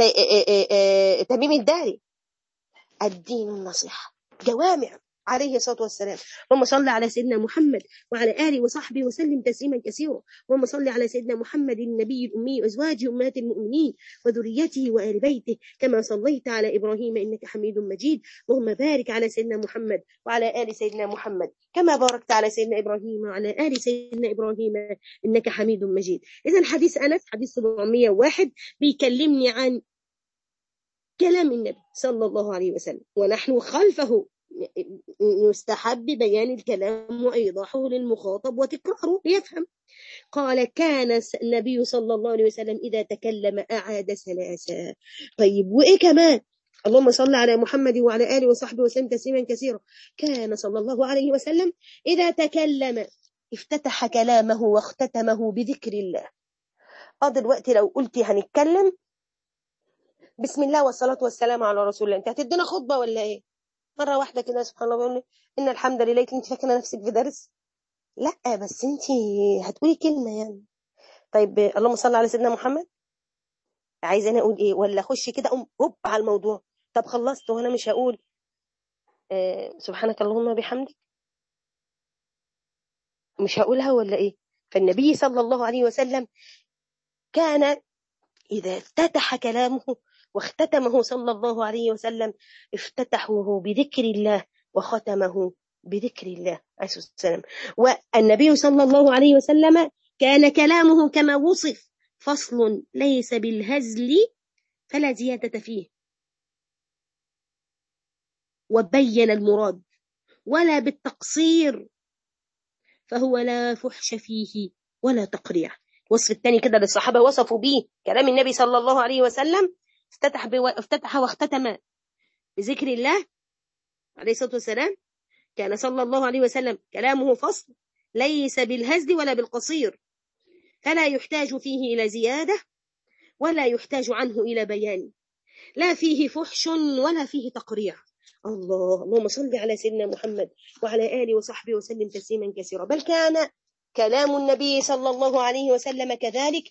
تميم الداري الدين النصيحة جوامع عليه الصلاة والسلام اللهم صل على سيدنا محمد وعلى آله وصحبه وسلم تسليما كثيرا اللهم صل على سيدنا محمد النبي الأمي وأزواجه أمهات المؤمنين وذريته وآل بيته كما صليت على إبراهيم إنك حميد مجيد اللهم بارك على سيدنا محمد وعلى آل سيدنا محمد كما باركت على سيدنا إبراهيم وعلى آل سيدنا إبراهيم إنك حميد مجيد إذا حديث أنس حديث 701 بيكلمني عن كلام النبي صلى الله عليه وسلم ونحن خلفه يستحب بيان الكلام وإيضاحه للمخاطب وتكراره ليفهم قال كان النبي صلى الله عليه وسلم إذا تكلم أعاد ثلاثا طيب وإيه كمان اللهم صل على محمد وعلى آله وصحبه وسلم تسليما كثيرا كان صلى الله عليه وسلم إذا تكلم افتتح كلامه واختتمه بذكر الله اه دلوقتي لو قلتي هنتكلم بسم الله والصلاة والسلام على رسول الله انت هتدينا خطبة ولا ايه مرة واحدة كده سبحان الله بيقول إن الحمد لله انت فاكرة نفسك في درس لا بس انت هتقولي كلمة يعني طيب اللهم صل على سيدنا محمد عايزة انا اقول ايه ولا اخش كده اقوم هوب على الموضوع طب خلصت وانا مش هقول آه سبحانك اللهم وبحمدك مش هقولها ولا ايه فالنبي صلى الله عليه وسلم كان إذا افتتح كلامه واختتمه صلى الله عليه وسلم افتتحه بذكر الله وختمه بذكر الله عليه السلام والنبي صلى الله عليه وسلم كان كلامه كما وصف فصل ليس بالهزل فلا زيادة فيه وبين المراد ولا بالتقصير فهو لا فحش فيه ولا تقريع الوصف الثاني كده للصحابة وصفوا به كلام النبي صلى الله عليه وسلم افتتح بو... افتتح واختتم بذكر الله عليه الصلاة والسلام كان صلى الله عليه وسلم كلامه فصل ليس بالهزل ولا بالقصير فلا يحتاج فيه إلى زيادة ولا يحتاج عنه إلى بيان لا فيه فحش ولا فيه تقريع الله اللهم صل على سيدنا محمد وعلى آله وصحبه وسلم تسليما كثيرا بل كان كلام النبي صلى الله عليه وسلم كذلك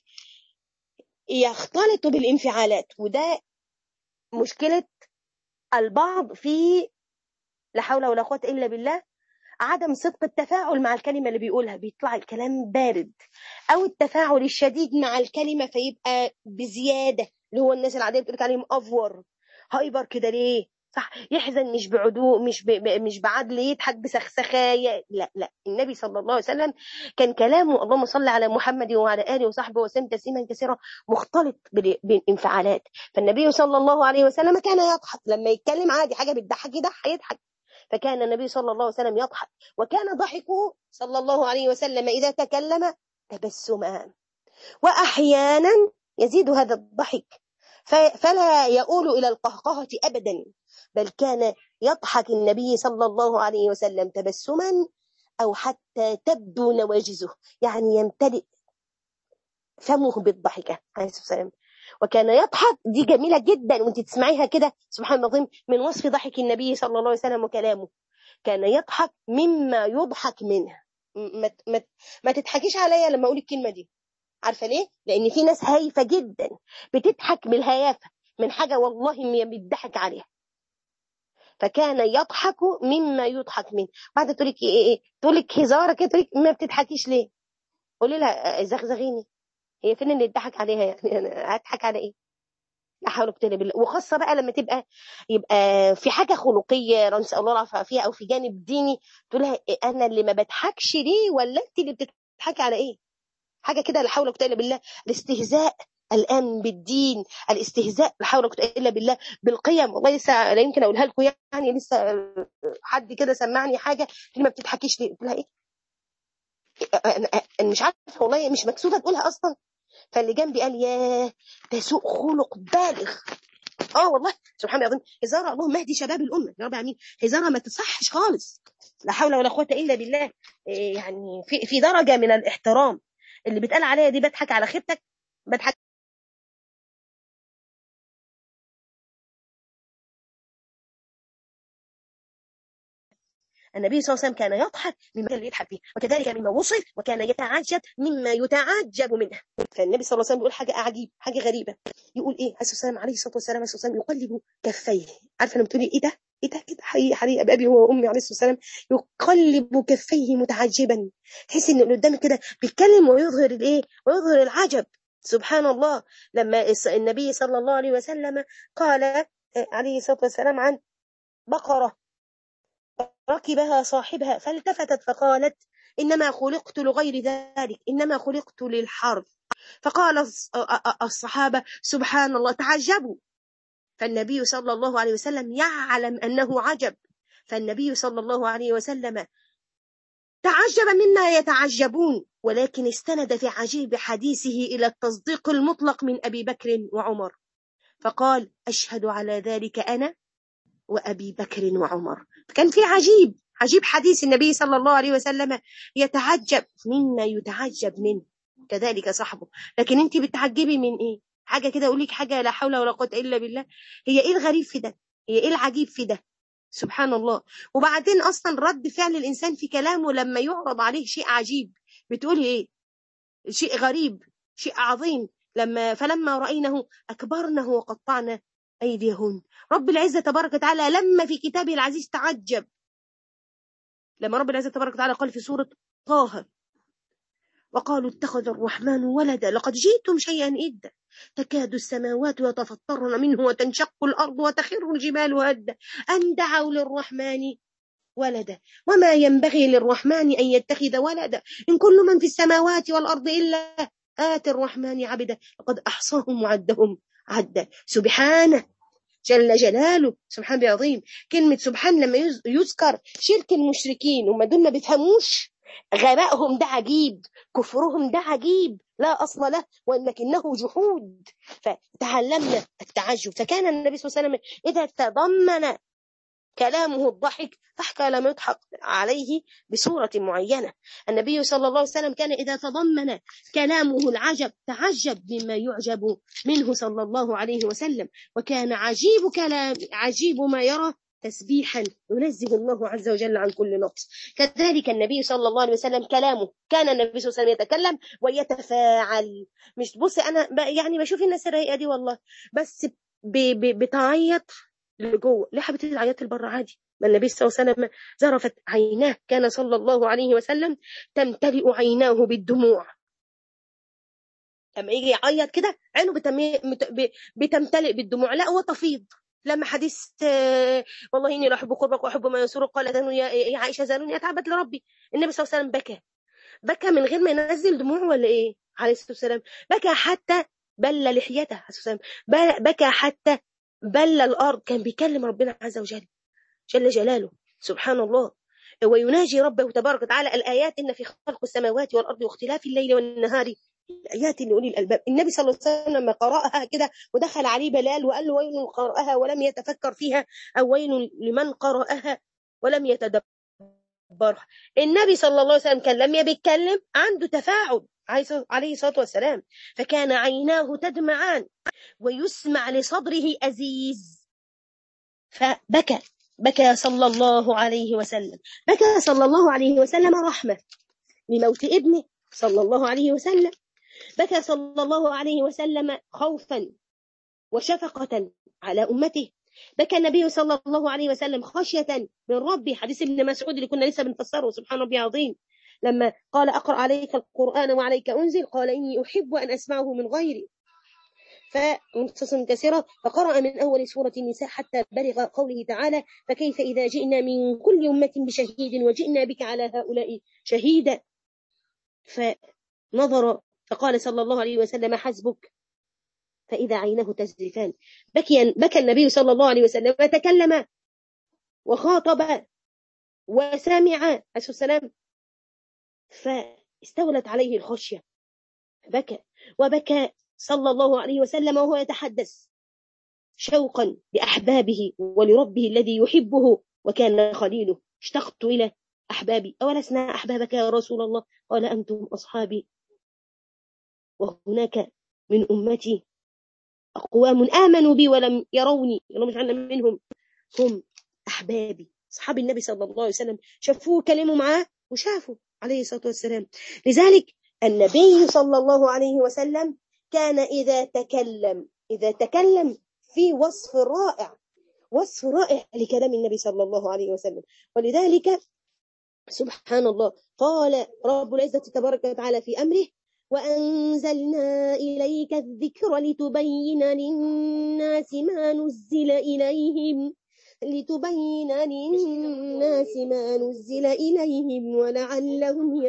يختلط بالانفعالات وده مشكلة البعض في لا حول ولا قوة إلا بالله عدم صدق التفاعل مع الكلمة اللي بيقولها بيطلع الكلام بارد أو التفاعل الشديد مع الكلمة فيبقى بزيادة اللي هو الناس العادية بتقول عليهم أفور هايبر كده ليه صح يحزن مش بعدو مش ب... مش بعدل يضحك بسخسخاية لا لا النبي صلى الله عليه وسلم كان كلامه اللهم صل على محمد وعلى اله وصحبه وسلم تسليما كثيرا مختلط بالانفعالات فالنبي صلى الله عليه وسلم كان يضحك لما يتكلم عادي حاجه بتضحك يضحك يضحك فكان النبي صلى الله عليه وسلم يضحك وكان ضحكه صلى الله عليه وسلم اذا تكلم تبسما واحيانا يزيد هذا الضحك فلا يؤول إلى القهقهة أبدا بل كان يضحك النبي صلى الله عليه وسلم تبسما أو حتى تبدو نواجزه يعني يمتلئ فمه بالضحكة عليه الصلاة والسلام وكان يضحك دي جميلة جدا وانت تسمعيها كده سبحان الله العظيم من وصف ضحك النبي صلى الله عليه وسلم وكلامه كان يضحك مما يضحك منه ما, ما, ما تضحكيش عليا لما اقول الكلمة دي عارفة ليه؟ لأن في ناس هايفة جدا بتضحك بالهيافة من حاجة والله ما بيضحك عليها فكان يضحك مما يضحك منه بعد تقول لك ايه ايه تقول لك هزاره كده تقول لك ما بتضحكيش ليه قولي لها زغزغيني هي فين اللي يضحك عليها يعني انا هضحك على ايه لا حول ولا قوه بالله وخاصه بقى لما تبقى يبقى في حاجه خلقيه نسال الله العافيه فيها او في جانب ديني تقول لها انا اللي ما بضحكش ليه ولا انت اللي بتضحكي على ايه حاجه كده لا حول ولا قوه الا بالله الاستهزاء الان بالدين الاستهزاء لا حول ولا قوه الا بالله بالقيم والله لسه لا يمكن اقولها لكم يعني لسه حد كده سمعني حاجه ما بتضحكيش ليه قلت لها ايه انا مش عارفه والله مش مكسوفه تقولها اصلا فاللي جنبي قال ياه ده سوء خلق بالغ اه والله سبحان الله العظيم هزاره اللهم اهدي شباب الامه يا رب العالمين هزاره ما تصحش خالص لا حول ولا قوه الا بالله يعني في في درجه من الاحترام اللي بيتقال عليها دي بضحك على خيبتك بضحك النبي صلى الله عليه وسلم كان يضحك مما كان يضحك فيه وكذلك مما وصف وكان يتعجب مما يتعجب منه فالنبي صلى الله عليه وسلم يقول حاجه عجيب حاجه غريبه يقول ايه عليه الصلاه عليه الصلاه والسلام عليه الصلاه والسلام يقلب كفيه عارفه لما تقولي ايه ده ايه ده كده حقيقي حقيقي ابي هو وامي عليه الصلاه والسلام يقلب كفيه متعجبا تحس ان اللي قدامك كده بيتكلم ويظهر الايه ويظهر العجب سبحان الله لما النبي صلى الله عليه وسلم قال عليه الصلاه والسلام عن بقره ركبها صاحبها فالتفتت فقالت إنما خلقت لغير ذلك إنما خلقت للحرب فقال الصحابة سبحان الله تعجبوا فالنبي صلى الله عليه وسلم يعلم أنه عجب فالنبي صلى الله عليه وسلم تعجب مما يتعجبون ولكن استند في عجيب حديثه إلى التصديق المطلق من أبي بكر وعمر فقال أشهد على ذلك أنا وأبي بكر وعمر كان في عجيب عجيب حديث النبي صلى الله عليه وسلم يتعجب مما يتعجب منه كذلك صاحبه لكن انت بتعجبي من ايه حاجه كده اقول لك حاجه لا حول ولا قوه الا بالله هي ايه الغريب في ده هي ايه العجيب في ده سبحان الله وبعدين اصلا رد فعل الانسان في كلامه لما يعرض عليه شيء عجيب بتقولي ايه شيء غريب شيء عظيم لما فلما راينه اكبرنه وقطعنا أيديهن رب العزة تبارك وتعالى لما في كتابه العزيز تعجب لما رب العزة تبارك وتعالى قال في سورة طه وقالوا اتخذ الرحمن ولدا لقد جئتم شيئا إدا تكاد السماوات يتفطرن منه وتنشق الأرض وتخر الجبال هدا أن دعوا للرحمن ولدا وما ينبغي للرحمن أن يتخذ ولدا إن كل من في السماوات والأرض إلا آتي الرحمن عبدا لقد أحصاهم وعدهم عدا سبحانه جل جلاله سبحان العظيم كلمة سبحان لما يذكر شرك المشركين هم دول ما بيفهموش غبائهم ده عجيب كفرهم ده عجيب لا أصل له ولكنه جحود فتعلمنا التعجب فكان النبي صلى الله عليه وسلم إذا تضمن كلامه الضحك فحكى لم يضحك عليه بصورة معينة النبي صلى الله عليه وسلم كان إذا تضمن كلامه العجب تعجب مما يعجب منه صلى الله عليه وسلم وكان عجيب كلام عجيب ما يرى تسبيحا ينزه الله عز وجل عن كل نقص كذلك النبي صلى الله عليه وسلم كلامه كان النبي صلى الله عليه وسلم يتكلم ويتفاعل مش بص انا يعني بشوف الناس الرايقه دي والله بس بتعيط لجوه ليه حبيبتي تعيطي لبره عادي ما النبي صلى الله عليه وسلم زرفت عيناه كان صلى الله عليه وسلم تمتلئ عيناه بالدموع لما يجي يعيط كده عينه بتمي... بتمتلئ بالدموع لا هو تفيض لما حديث والله اني لاحب قربك واحب ما يسرك قال ذنو يا عائشه زالوني اتعبد لربي النبي صلى الله عليه وسلم بكى بكى من غير ما ينزل دموع ولا ايه عليه الصلاه والسلام بكى حتى بل لحيته عليه الصلاه والسلام بكى حتى بل الأرض كان بيكلم ربنا عز وجل جل جلاله سبحان الله ويناجي ربه تبارك وتعالى الآيات إن في خلق السماوات والأرض واختلاف الليل والنهار الآيات لأولي الألباب النبي صلى الله عليه وسلم لما قرأها كده ودخل عليه بلال وقال له ويل قرأها ولم يتفكر فيها أو ويل لمن قرأها ولم يتدبرها النبي صلى الله عليه وسلم كان لما بيتكلم عنده تفاعل عليه الصلاة والسلام فكان عيناه تدمعان ويسمع لصدره أزيز فبكى بكى صلى الله عليه وسلم بكى صلى الله عليه وسلم رحمة لموت ابنه صلى الله عليه وسلم بكى صلى الله عليه وسلم خوفا وشفقة على أمته بكى النبي صلى الله عليه وسلم خشية من ربي حديث ابن مسعود اللي كنا لسه بنفسره سبحان ربي عظيم لما قال أقرأ عليك القرآن وعليك أنزل قال إني أحب أن أسمعه من غيري فمنتص كثيرة فقرأ من أول سورة النساء حتى بلغ قوله تعالى فكيف إذا جئنا من كل أمة بشهيد وجئنا بك على هؤلاء شهيدا فنظر فقال صلى الله عليه وسلم حسبك فإذا عينه تزرفان بكي بكى النبي صلى الله عليه وسلم وتكلم وخاطب وسمع عليه السلام فاستولت عليه الخشية بكى وبكى صلى الله عليه وسلم وهو يتحدث شوقا لأحبابه ولربه الذي يحبه وكان خليله اشتقت إلى أحبابي أولسنا أحبابك يا رسول الله قال أنتم أصحابي وهناك من أمتي أقوام آمنوا بي ولم يروني اللهم اجعلنا منهم هم أحبابي أصحاب النبي صلى الله عليه وسلم شافوه كلموا معاه وشافوا عليه الصلاة والسلام لذلك النبي صلى الله عليه وسلم كان إذا تكلم إذا تكلم في وصف رائع وصف رائع لكلام النبي صلى الله عليه وسلم ولذلك سبحان الله قال رب العزة تبارك وتعالى في أمره وأنزلنا إليك الذكر لتبين للناس ما نزل إليهم لتبين للناس ما نزل إليهم ولعلهم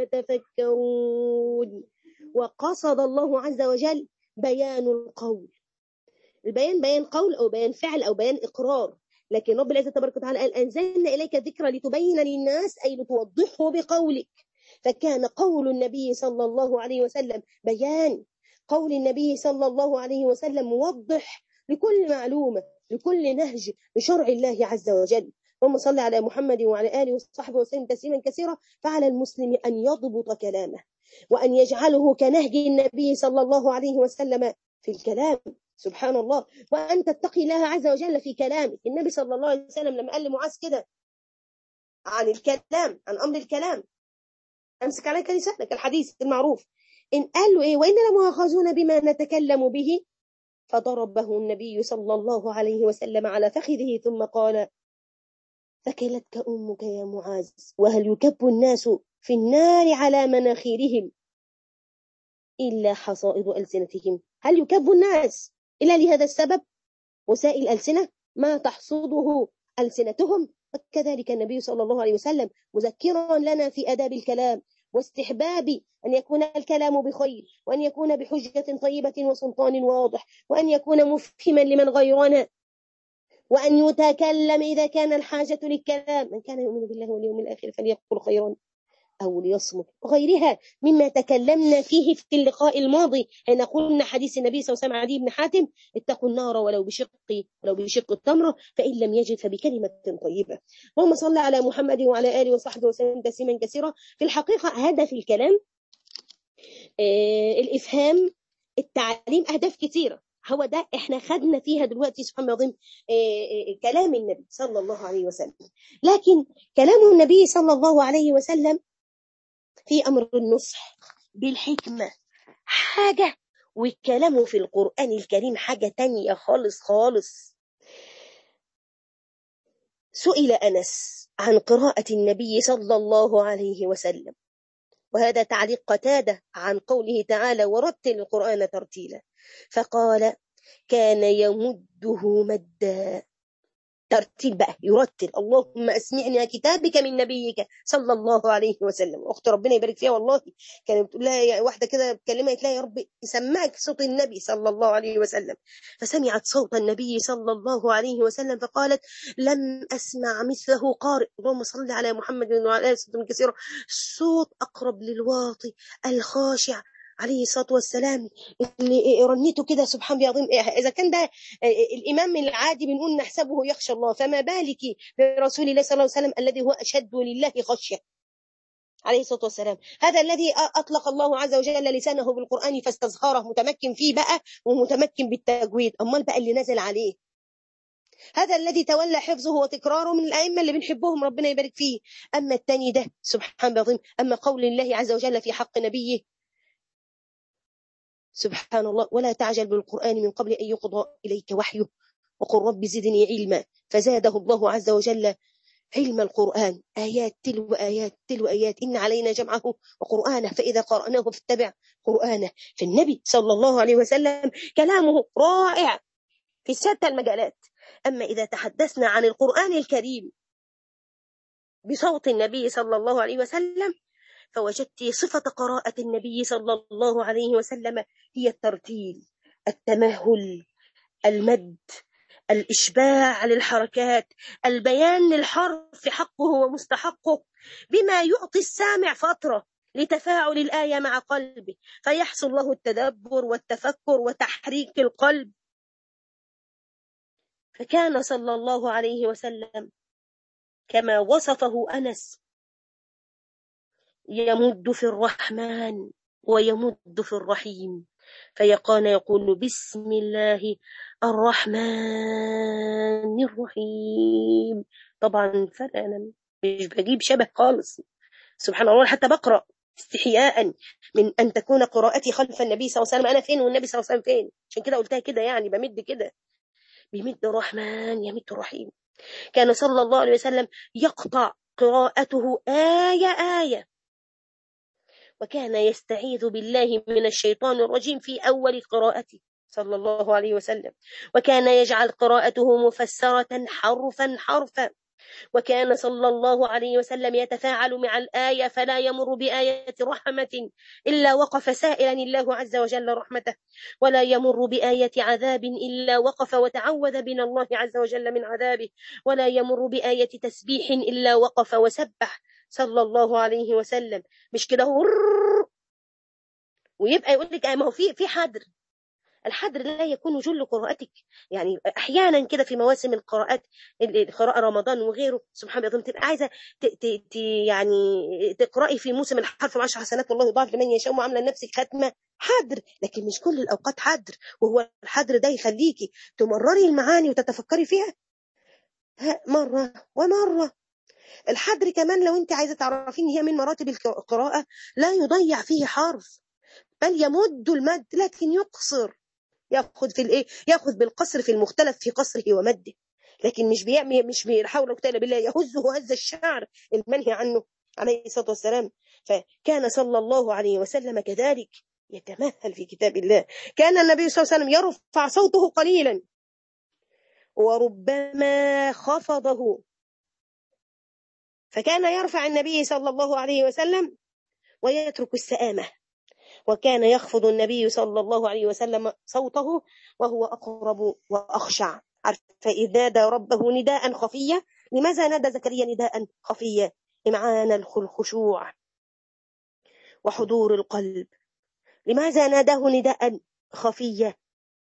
يتفكرون وقصد الله عز وجل بيان القول البيان بيان قول أو بيان فعل أو بيان إقرار لكن رب العزة تبارك وتعالى قال أنزلنا إليك الذكر لتبين للناس أي لتوضحه بقولك فكان قول النبي صلى الله عليه وسلم بيان قول النبي صلى الله عليه وسلم موضح لكل معلومة لكل نهج لشرع الله عز وجل اللهم صل على محمد وعلى آله وصحبه وسلم تسليما كثيرا فعلى المسلم أن يضبط كلامه وأن يجعله كنهج النبي صلى الله عليه وسلم في الكلام سبحان الله وأن تتقي الله عز وجل في كلامك النبي صلى الله عليه وسلم لما قال لمعاذ كده عن الكلام عن أمر الكلام أمسك عليك لسانك الحديث المعروف إن قال له إيه وإننا مؤاخذون بما نتكلم به فضربه النبي صلى الله عليه وسلم على فخذه ثم قال ثكلتك أمك يا معاذ وهل يكب الناس في النار على مناخيرهم إلا حصائد ألسنتهم هل يكب الناس إلا لهذا السبب وسائل الألسنة ما تحصده ألسنتهم وكذلك النبي صلى الله عليه وسلم مذكرا لنا في أداب الكلام واستحباب أن يكون الكلام بخير وأن يكون بحجة طيبة وسلطان واضح وأن يكون مفهما لمن غيرنا وأن يتكلم إذا كان الحاجة للكلام من كان يؤمن بالله واليوم الآخر فليقل خيرا أو ليصمت وغيرها مما تكلمنا فيه في اللقاء الماضي حين قلنا حديث النبي صلى الله عليه وسلم عدي بن حاتم اتقوا النار ولو بشق ولو بشق التمرة فإن لم يجد فبكلمة طيبة اللهم صل على محمد وعلى آله وصحبه وسلم تسليما كثيرا في الحقيقة هدف الكلام آه الإفهام التعليم أهداف كثيرة هو ده احنا خدنا فيها دلوقتي سبحان الله العظيم كلام النبي صلى الله عليه وسلم لكن كلام النبي صلى الله عليه وسلم في أمر النصح بالحكمة حاجة وكلامه في القرآن الكريم حاجة تانية خالص خالص سئل أنس عن قراءة النبي صلى الله عليه وسلم وهذا تعليق قتادة عن قوله تعالى ورتل القرآن ترتيلا فقال كان يمده مدا ترتيل بقى يرتل اللهم اسمعني كتابك من نبيك صلى الله عليه وسلم اخت ربنا يبارك فيها والله كانت بتقول لها واحده كده بتكلمها قالت لها يا رب يسمعك صوت النبي صلى الله عليه وسلم فسمعت صوت النبي صلى الله عليه وسلم فقالت لم اسمع مثله قارئ اللهم صل على محمد وعلى اله وسلم كثيرا صوت اقرب للواطي الخاشع عليه الصلاة والسلام اللي رنيته كده سبحان الله العظيم إذا كان ده الإمام العادي بنقول نحسبه يخشى الله فما بالك برسول الله صلى الله عليه وسلم الذي هو أشد لله خشية عليه الصلاة والسلام هذا الذي أطلق الله عز وجل لسانه بالقرآن فاستظهره متمكن فيه بقى ومتمكن بالتجويد أمال بقى اللي نزل عليه هذا الذي تولى حفظه وتكراره من الأئمة اللي بنحبهم ربنا يبارك فيه أما الثاني ده سبحان الله العظيم أما قول الله عز وجل في حق نبيه سبحان الله ولا تعجل بالقرآن من قبل أن يقضى إليك وحيه وقل رب زدني علما فزاده الله عز وجل علم القرآن آيات تلو آيات تلو آيات إن علينا جمعه وقرآنه فإذا قرأناه فاتبع قرآنه في النبي صلى الله عليه وسلم كلامه رائع في شتى المجالات أما إذا تحدثنا عن القرآن الكريم بصوت النبي صلى الله عليه وسلم فوجدت صفة قراءة النبي صلى الله عليه وسلم هي الترتيل التمهل المد الإشباع للحركات البيان للحرف حقه ومستحقه بما يعطي السامع فترة لتفاعل الآية مع قلبه فيحصل له التدبر والتفكر وتحريك القلب فكان صلى الله عليه وسلم كما وصفه أنس يمد في الرحمن ويمد في الرحيم فيكان يقول بسم الله الرحمن الرحيم طبعا فعلا مش بجيب شبه خالص سبحان الله حتى بقرأ استحياء من أن تكون قراءتي خلف النبي صلى الله عليه وسلم أنا فين والنبي صلى الله عليه وسلم فين عشان كده قلتها كده يعني بمد كده بيمد الرحمن يمد الرحيم كان صلى الله عليه وسلم يقطع قراءته آية آية وكان يستعيذ بالله من الشيطان الرجيم في أول قراءته صلى الله عليه وسلم وكان يجعل قراءته مفسرة حرفا حرفا وكان صلى الله عليه وسلم يتفاعل مع الآية فلا يمر بآية رحمة إلا وقف سائلا الله عز وجل رحمته ولا يمر بآية عذاب إلا وقف وتعوذ بنا الله عز وجل من عذابه ولا يمر بآية تسبيح إلا وقف وسبح صلى الله عليه وسلم مش كده هو ويبقى يقول لك ما هو في في حدر الحدر لا يكون جل قراءتك يعني احيانا كده في مواسم القراءات قراءه رمضان وغيره سبحان الله تبقى عايزه ت ت ت يعني تقراي في موسم الحرف بعشر حسنات والله يضاعف لمن يشاء وعامله لنفسك ختمه حدر لكن مش كل الاوقات حدر وهو الحدر ده يخليكي تمرري المعاني وتتفكري فيها مره ومره الحدر كمان لو انت عايزه تعرفين هي من مراتب القراءه لا يضيع فيه حرف بل يمد المد لكن يقصر ياخذ في الايه ياخذ بالقصر في المختلف في قصره ومده لكن مش بيعمل مش بيحاول وقتال بالله يهزه هز الشعر المنهي عنه عليه الصلاه والسلام فكان صلى الله عليه وسلم كذلك يتمهل في كتاب الله كان النبي صلى الله عليه وسلم يرفع صوته قليلا وربما خفضه فكان يرفع النبي صلى الله عليه وسلم ويترك السآمة وكان يخفض النبي صلى الله عليه وسلم صوته وهو أقرب وأخشع عارفة إذ نادى ربه نداء خفيا لماذا نادى زكريا نداء خفيا إمعان الخشوع وحضور القلب لماذا ناداه نداء خفيا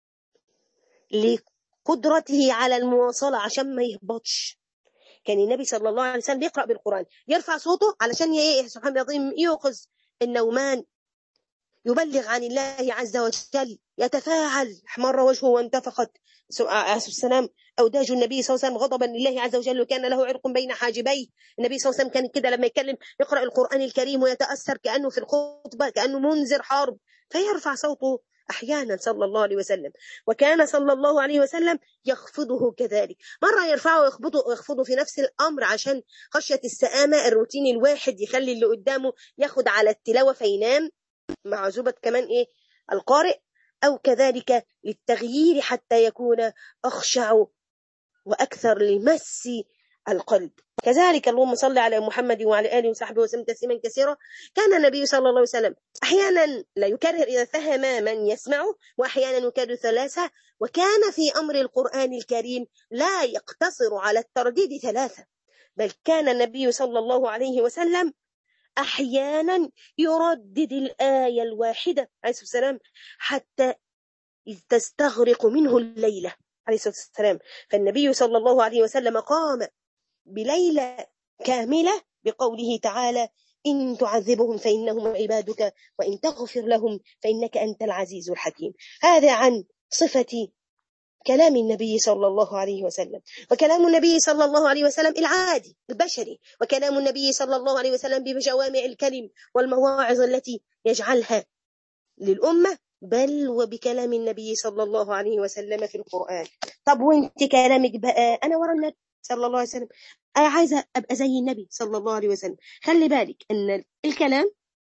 لقدرته على المواصلة عشان ما يهبطش كان النبي صلى الله عليه وسلم بيقرأ بالقرآن يرفع صوته علشان سبحان الله العظيم يوقظ النومان يبلغ عن الله عز وجل يتفاعل احمر وجهه وانتفخت السلام أوداج النبي صلى الله عليه وسلم غضبا لله عز وجل وكان له عرق بين حاجبيه النبي صلى الله عليه وسلم كان كده لما يتكلم يقرأ القرآن الكريم ويتأثر كأنه في الخطبة كأنه منذر حرب فيرفع صوته أحيانا صلى الله عليه وسلم وكان صلى الله عليه وسلم يخفضه كذلك مرة يرفعه ويخفضه, ويخفضه في نفس الأمر عشان خشية السآمة الروتين الواحد يخلي اللي قدامه ياخد على التلاوة فينام مع زبد كمان إيه القارئ أو كذلك للتغيير حتى يكون أخشع وأكثر لمس القلب كذلك اللهم صل على محمد وعلى آله وصحبه وسلم تسليما كثيرا كان النبي صلى الله عليه وسلم أحيانا لا يكرر إذا فهم من يسمعه وأحيانا يكرر ثلاثة وكان في أمر القرآن الكريم لا يقتصر على الترديد ثلاثة بل كان النبي صلى الله عليه وسلم أحيانا يردد الآية الواحدة عليه الصلاة والسلام حتى تستغرق منه الليلة عليه الصلاة والسلام فالنبي صلى الله عليه وسلم قام بليلة كاملة بقوله تعالى إن تعذبهم فإنهم عبادك وإن تغفر لهم فإنك أنت العزيز الحكيم هذا عن صفة كلام النبي صلى الله عليه وسلم وكلام النبي صلى الله عليه وسلم العادي البشري وكلام النبي صلى الله عليه وسلم بجوامع الكلم والمواعظ التي يجعلها للأمة بل وبكلام النبي صلى الله عليه وسلم في القرآن طب وانت كلامك بقى أنا ورا النبي صلى الله عليه وسلم أنا عايزة أبقى زي النبي صلى الله عليه وسلم خلي بالك أن الكلام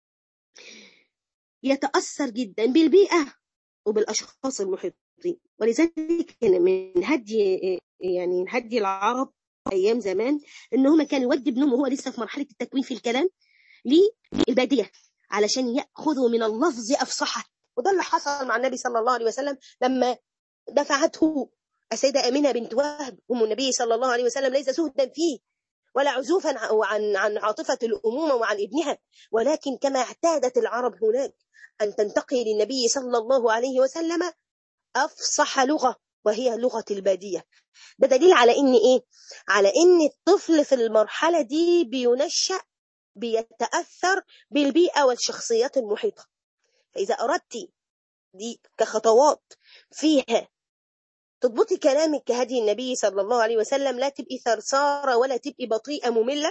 يتأثر جدا بالبيئة وبالأشخاص المحيطين ولذلك من هدي يعني من هدي العرب أيام زمان إن هم كانوا يودي ابنهم وهو لسه في مرحلة التكوين في الكلام للبادية علشان يأخذوا من اللفظ أفصحه وده اللي حصل مع النبي صلى الله عليه وسلم لما دفعته السيدة أمينة بنت وهب أم النبي صلى الله عليه وسلم ليس سهدا فيه ولا عزوفا عن عن عاطفة الأمومة وعن ابنها ولكن كما اعتادت العرب هناك أن تنتقي للنبي صلى الله عليه وسلم أفصح لغة وهي لغة البادية ده دليل على إن إيه؟ على إن الطفل في المرحلة دي بينشأ بيتأثر بالبيئة والشخصيات المحيطة فإذا أردت دي كخطوات فيها تضبطي كلامك كهدي النبي صلى الله عليه وسلم لا تبقي ثرثارة ولا تبقي بطيئة مملة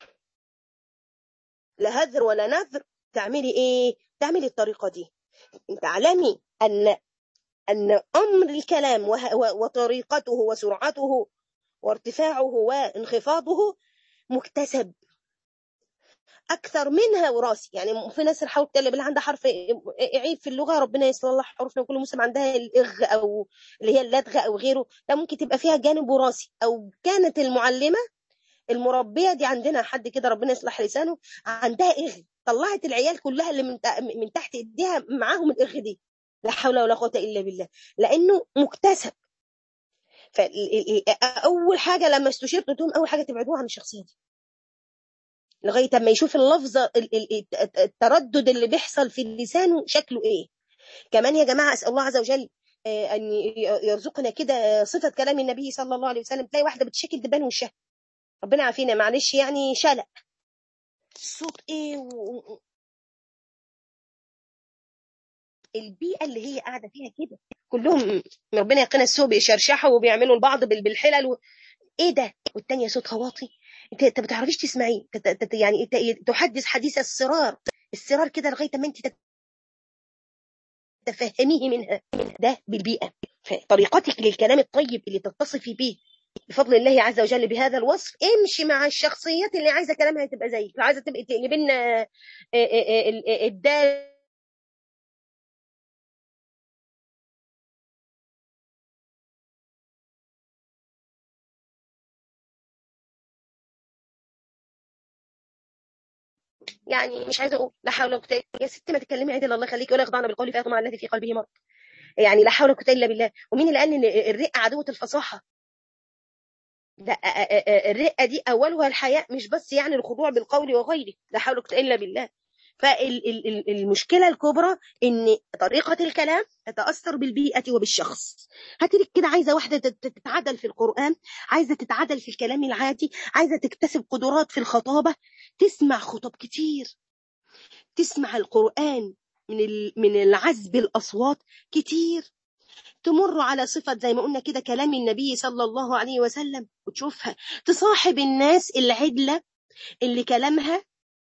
لا هذر ولا نذر تعملي ايه تعملي الطريقة دي تعلمي ان ان امر الكلام وطريقته وسرعته وارتفاعه وانخفاضه مكتسب اكثر منها وراثي يعني في ناس الحول اللي عندها حرف عيب في اللغه ربنا يصلح حروفنا كل مسلم عندها الاغ او اللي هي اللدغه او غيره ده ممكن تبقى فيها جانب وراثي او كانت المعلمه المربيه دي عندنا حد كده ربنا يصلح لسانه عندها اغ طلعت العيال كلها اللي من من تحت ايديها معاهم الاغ دي لا حول ولا قوه الا بالله لانه مكتسب فاول حاجه لما استشرت قلت لهم اول حاجه تبعدوها عن الشخصيه دي لغايه اما يشوف اللفظه التردد اللي بيحصل في لسانه شكله ايه كمان يا جماعه اسال الله عز وجل ان يرزقنا كده صفه كلام النبي صلى الله عليه وسلم تلاقي واحده بتشكل دبان وشها ربنا عافينا معلش يعني شلق الصوت ايه و... البيئه اللي هي قاعده فيها كده كلهم ربنا يقينا السوء بيشرشحوا وبيعملوا البعض بالحلل و... ايه ده والتانيه صوتها واطي انت انت ما بتعرفيش تسمعيه يعني تحدث حديث السرار السرار كده لغايه ما انت تفهميه منها ده بالبيئه طريقتك للكلام الطيب اللي تتصفي به بفضل الله عز وجل بهذا الوصف امشي مع الشخصيات اللي عايزه كلامها تبقى زيك اللي عايزه تبقى تقلب لنا الدال يعني مش عايزه اقول لا حول ولا قوه يا ست ما تتكلمي عدل الله يخليكي ولا يخضعنا بالقول فيطمع الذي في قلبه مرض يعني لا حول ولا قوه الا بالله ومين اللي قال ان الرقه عدوه الفصاحه ده الرقه دي اولها الحياء مش بس يعني الخضوع بالقول وغيره لا حول ولا قوه الا بالله فالمشكله الكبرى ان طريقه الكلام تتاثر بالبيئه وبالشخص هاتلك كده عايزه واحده تتعدل في القران عايزه تتعدل في الكلام العادي عايزه تكتسب قدرات في الخطابه تسمع خطب كتير تسمع القران من من العزب الاصوات كتير تمر على صفة زي ما قلنا كده كلام النبي صلى الله عليه وسلم وتشوفها تصاحب الناس العدلة اللي كلامها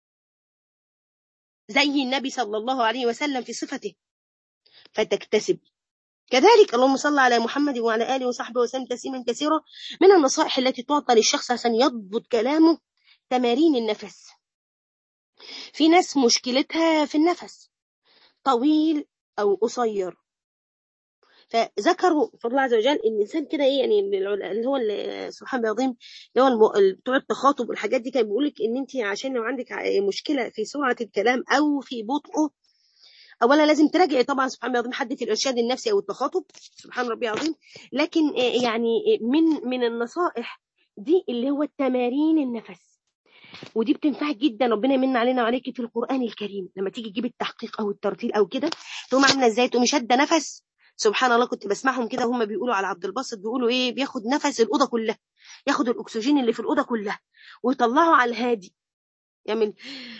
زي النبي صلى الله عليه وسلم في صفته فتكتسب كذلك اللهم صل على محمد وعلى آله وصحبه وسلم تسليما كثيرا من النصائح التي تعطى للشخص عشان يضبط كلامه تمارين النفس في ناس مشكلتها في النفس طويل أو قصير فذكروا في الله عز وجل ان الانسان كده ايه يعني اللي هو سبحان الله العظيم اللي هو بتوع التخاطب والحاجات دي كان بيقول لك ان انت عشان لو عندك مشكله في سرعه الكلام او في بطئه اولا لازم تراجعي طبعا سبحان الله العظيم حد في الارشاد النفسي او التخاطب سبحان ربي العظيم لكن يعني من من النصائح دي اللي هو التمارين النفس ودي بتنفعك جدا ربنا يمن علينا وعليك في القران الكريم لما تيجي تجيب التحقيق او الترتيل او كده تقوم عامله ازاي تقوم شاده نفس سبحان الله كنت بسمعهم كده هم بيقولوا على عبد الباسط بيقولوا ايه بياخد نفس الاوضه كلها ياخد الاكسجين اللي في الاوضه كلها ويطلعه على الهادي يعمل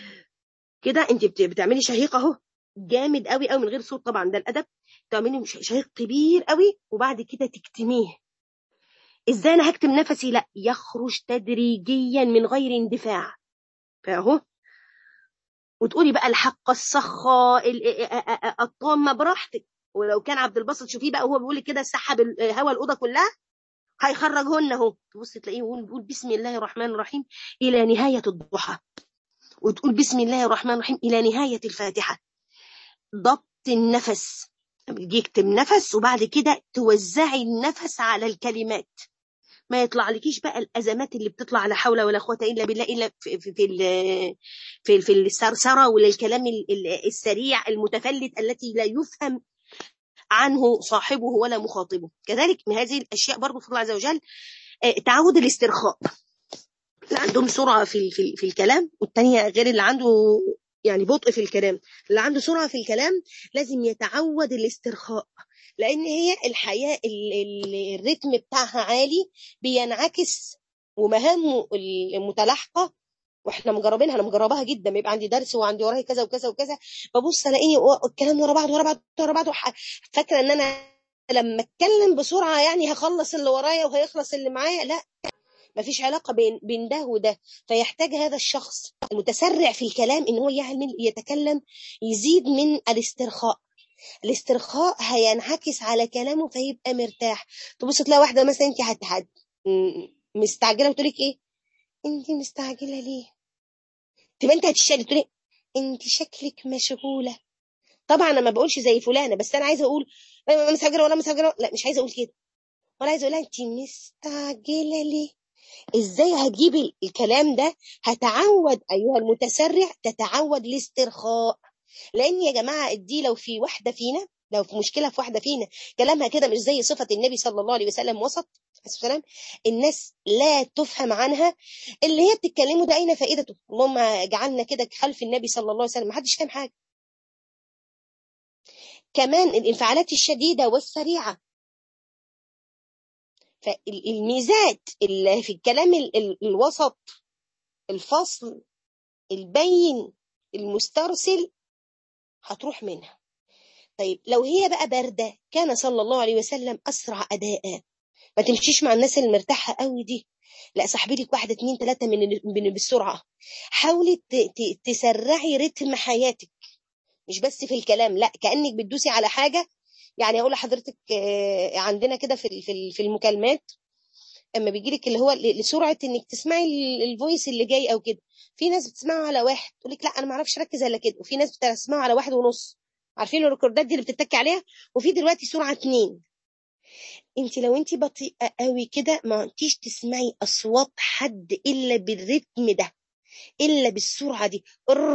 كده انت بتعملي شهيق اهو جامد قوي قوي من غير صوت طبعا ده الادب تعملي شهيق كبير قوي وبعد كده تكتميه ازاي انا هكتم نفسي لا يخرج تدريجيا من غير اندفاع فاهو وتقولي بقى الحق الصخاء الطامه براحتك ولو كان عبد الباسط شوفيه بقى وهو بيقول كده سحب هوا الاوضه كلها هيخرجهن اهو تبص تلاقيه بيقول بسم الله الرحمن الرحيم الى نهايه الضحى وتقول بسم الله الرحمن الرحيم الى نهايه الفاتحه ضبط النفس يكتم نفس وبعد كده توزعي النفس على الكلمات ما يطلع لكيش بقى الازمات اللي بتطلع لا حول ولا قوه الا بالله الا في في في في, في السرسره ولا الكلام السريع المتفلت التي لا يفهم عنه صاحبه ولا مخاطبه كذلك من هذه الاشياء برضه في الله عز وجل تعود الاسترخاء اللي عندهم سرعه في في, في الكلام والثانيه غير اللي عنده يعني بطء في الكلام اللي عنده سرعه في الكلام لازم يتعود الاسترخاء لان هي الحياه الريتم بتاعها عالي بينعكس ومهامه المتلاحقه واحنا مجربينها انا مجرباها جدا بيبقى عندي درس وعندي ورايا كذا وكذا وكذا ببص الاقيني الكلام ورا بعض ورا بعض ورا بعض فاكره ان انا لما اتكلم بسرعه يعني هخلص اللي ورايا وهيخلص اللي معايا لا مفيش علاقه بين بين ده وده فيحتاج هذا الشخص المتسرع في الكلام ان هو يعمل يتكلم يزيد من الاسترخاء الاسترخاء هينعكس على كلامه فيبقى مرتاح تبص تلاقي واحده مثلا انت هتحد مستعجله وتقول لك ايه انت مستعجله ليه تبقى انت هتشتغلي تقولي انت شكلك مشغوله طبعا انا ما بقولش زي فلانه بس انا عايزه اقول مستعجله ولا مستعجله لا مش عايزه اقول كده ولا عايزه اقول انت مستعجله ليه ازاي هتجيبي الكلام ده هتعود ايها المتسرع تتعود الاسترخاء لان يا جماعه دي لو في واحده فينا لو في مشكله في واحده فينا كلامها كده مش زي صفه النبي صلى الله عليه وسلم وسط السلام الناس لا تفهم عنها اللي هي بتتكلمه ده اين فائدته اللهم جعلنا كده خلف النبي صلى الله عليه وسلم ما حدش فاهم حاجه كمان الانفعالات الشديده والسريعه فالميزات اللي في الكلام الوسط الفصل البين المسترسل هتروح منها طيب لو هي بقى باردة كان صلى الله عليه وسلم أسرع أداء ما تمشيش مع الناس المرتاحة قوي دي لا صاحبي لك واحدة اتنين تلاتة من, من بالسرعة حاولي تسرعي رتم حياتك مش بس في الكلام لا كأنك بتدوسي على حاجة يعني اقول لحضرتك عندنا كده في في المكالمات اما بيجي لك اللي هو لسرعه انك تسمعي الفويس اللي جاي او كده في ناس بتسمعه على واحد تقول لك لا انا ما اعرفش اركز الا كده وفي ناس بتسمعه على واحد ونص عارفين الريكوردات دي اللي بتتكي عليها وفي دلوقتي سرعه اتنين انت لو انت بطيئه قوي كده ما انتيش تسمعي اصوات حد الا بالريتم ده الا بالسرعه دي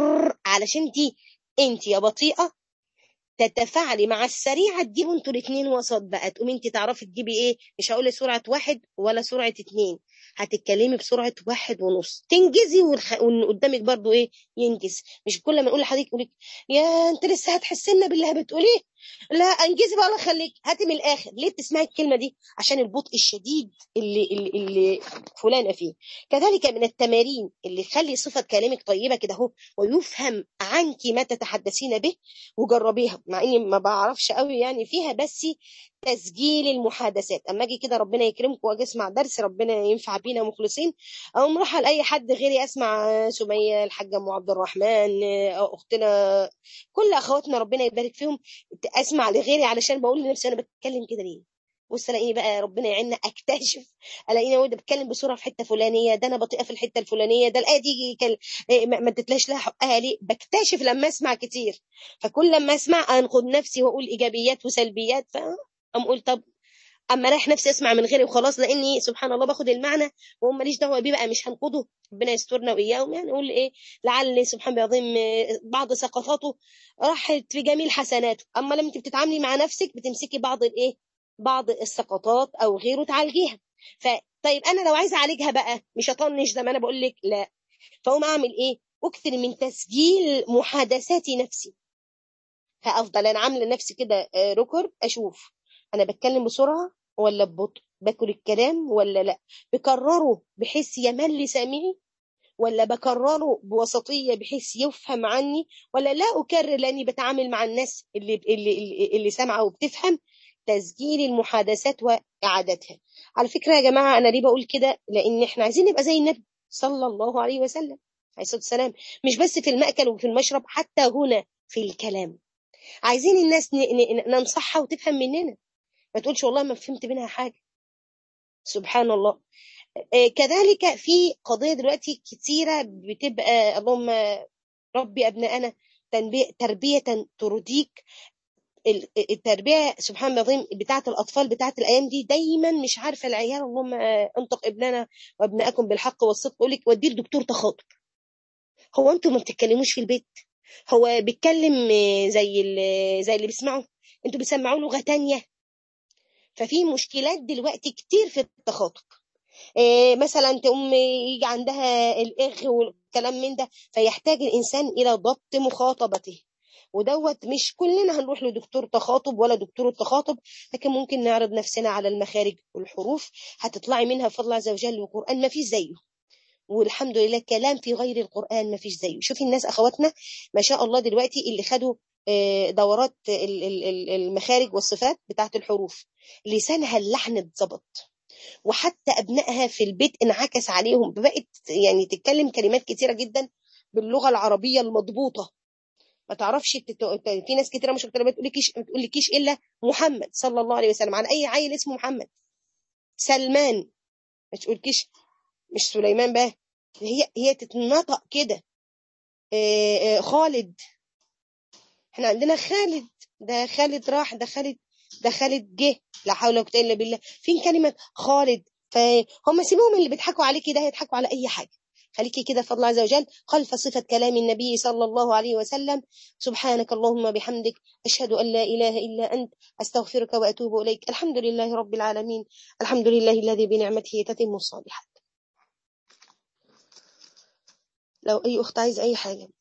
علشان دي انت يا بطيئه تتفاعلي مع السريعه تجيبوا انتوا الاثنين وسط بقى تقومي انت تعرفي تجيبي ايه مش هقول سرعه واحد ولا سرعه اتنين هتتكلمي بسرعه واحد ونص تنجزي والخ... واللي قدامك برضو ايه ينجز مش كل ما نقول لحضرتك يقول يا انت لسه هتحسنا باللي بتقوليه لا انجزي بقى الله يخليك هاتي من الاخر ليه بتسمعي الكلمه دي عشان البطء الشديد اللي اللي, اللي فلانه فيه كذلك من التمارين اللي تخلي صفه كلامك طيبه كده اهو ويفهم عنك ما تتحدثين به وجربيها مع اني ما بعرفش قوي يعني فيها بس تسجيل المحادثات اما اجي كده ربنا يكرمكم واجي اسمع درس ربنا ينفع بينا مخلصين او نروح لاي حد غيري اسمع سميه الحاجه ام عبد الرحمن او اختنا كل اخواتنا ربنا يبارك فيهم اسمع لغيري علشان بقول لنفسي انا بتكلم كده ليه بص الاقيني بقى ربنا يعيننا اكتشف الاقيني هو ده بتكلم بسرعه في حته فلانيه ده انا بطيئه في الحته الفلانيه ده الايه دي كل... ما ادتلاش لها حقها ليه بكتشف لما اسمع كتير فكل لما اسمع انقد نفسي واقول ايجابيات وسلبيات فام اقول طب اما رايح نفسي اسمع من غيري وخلاص لاني سبحان الله باخد المعنى وهم ماليش دعوه بيه بقى مش هنقده ربنا يسترنا واياهم يعني اقول ايه لعل سبحان بعظيم بعض سقطاته راحت في جميل حسناته اما لما انت بتتعاملي مع نفسك بتمسكي بعض الايه بعض السقطات او غيره تعالجيها فطيب انا لو عايزه اعالجها بقى مش اطنش زي ما انا بقول لك لا فاقوم اعمل ايه اكثر من تسجيل محادثات نفسي فافضل انا عامله نفسي كده ريكورد اشوف انا بتكلم بسرعه ولا ببطء باكل الكلام ولا لا بكرره بحيث يمل سامعي ولا بكرره بوسطيه بحيث يفهم عني ولا لا اكرر لاني بتعامل مع الناس اللي اللي اللي, اللي سامعه وبتفهم تسجيل المحادثات واعادتها على فكره يا جماعه انا ليه بقول كده لان احنا عايزين نبقى زي النبي صلى الله عليه وسلم عليه الصلاه والسلام مش بس في المأكل وفي المشرب حتى هنا في الكلام عايزين الناس ننصحها وتفهم مننا ما تقولش والله ما فهمت منها حاجه سبحان الله كذلك في قضية دلوقتي كتيرة بتبقى اللهم ربي أبناءنا تربية ترضيك التربية سبحان الله العظيم بتاعة الأطفال بتاعة الأيام دي دايما مش عارفة العيال اللهم انطق ابننا وابنائكم بالحق والصدق يقول لك وديه لدكتور تخاطب هو انتوا ما بتتكلموش في البيت هو بيتكلم زي اللي زي اللي بيسمعوا انتوا بتسمعوا لغة تانية ففي مشكلات دلوقتي كتير في التخاطب إيه مثلا تقوم يجي عندها الإغ والكلام من ده فيحتاج الإنسان إلى ضبط مخاطبته ودوت مش كلنا هنروح لدكتور تخاطب ولا دكتور التخاطب لكن ممكن نعرض نفسنا على المخارج والحروف هتطلعي منها بفضل عز وجل والقرآن ما فيش زيه والحمد لله كلام في غير القرآن ما فيش زيه شوفي الناس أخواتنا ما شاء الله دلوقتي اللي خدوا دورات المخارج والصفات بتاعت الحروف لسانها اللحن اتظبط وحتى ابنائها في البيت انعكس عليهم بقت يعني تتكلم كلمات كتيره جدا باللغه العربيه المضبوطه ما تعرفش في ناس كتيره مش ما بتقولكيش ما بتقولكيش الا محمد صلى الله عليه وسلم عن اي عيل اسمه محمد سلمان ما تقولكيش مش سليمان بقى هي هي تتنطق كده خالد احنا عندنا خالد ده خالد راح ده خالد ده خالد جه لا حول ولا قوه الا بالله فين كلمه خالد فهم سيبوهم اللي بيضحكوا عليكي ده يضحكوا على اي حاجه خليكي كده فضل عز وجل خلف صفة كلام النبي صلى الله عليه وسلم سبحانك اللهم بحمدك أشهد أن لا إله إلا أنت أستغفرك وأتوب إليك الحمد لله رب العالمين الحمد لله الذي بنعمته تتم الصالحات لو أي أخت عايز أي حاجة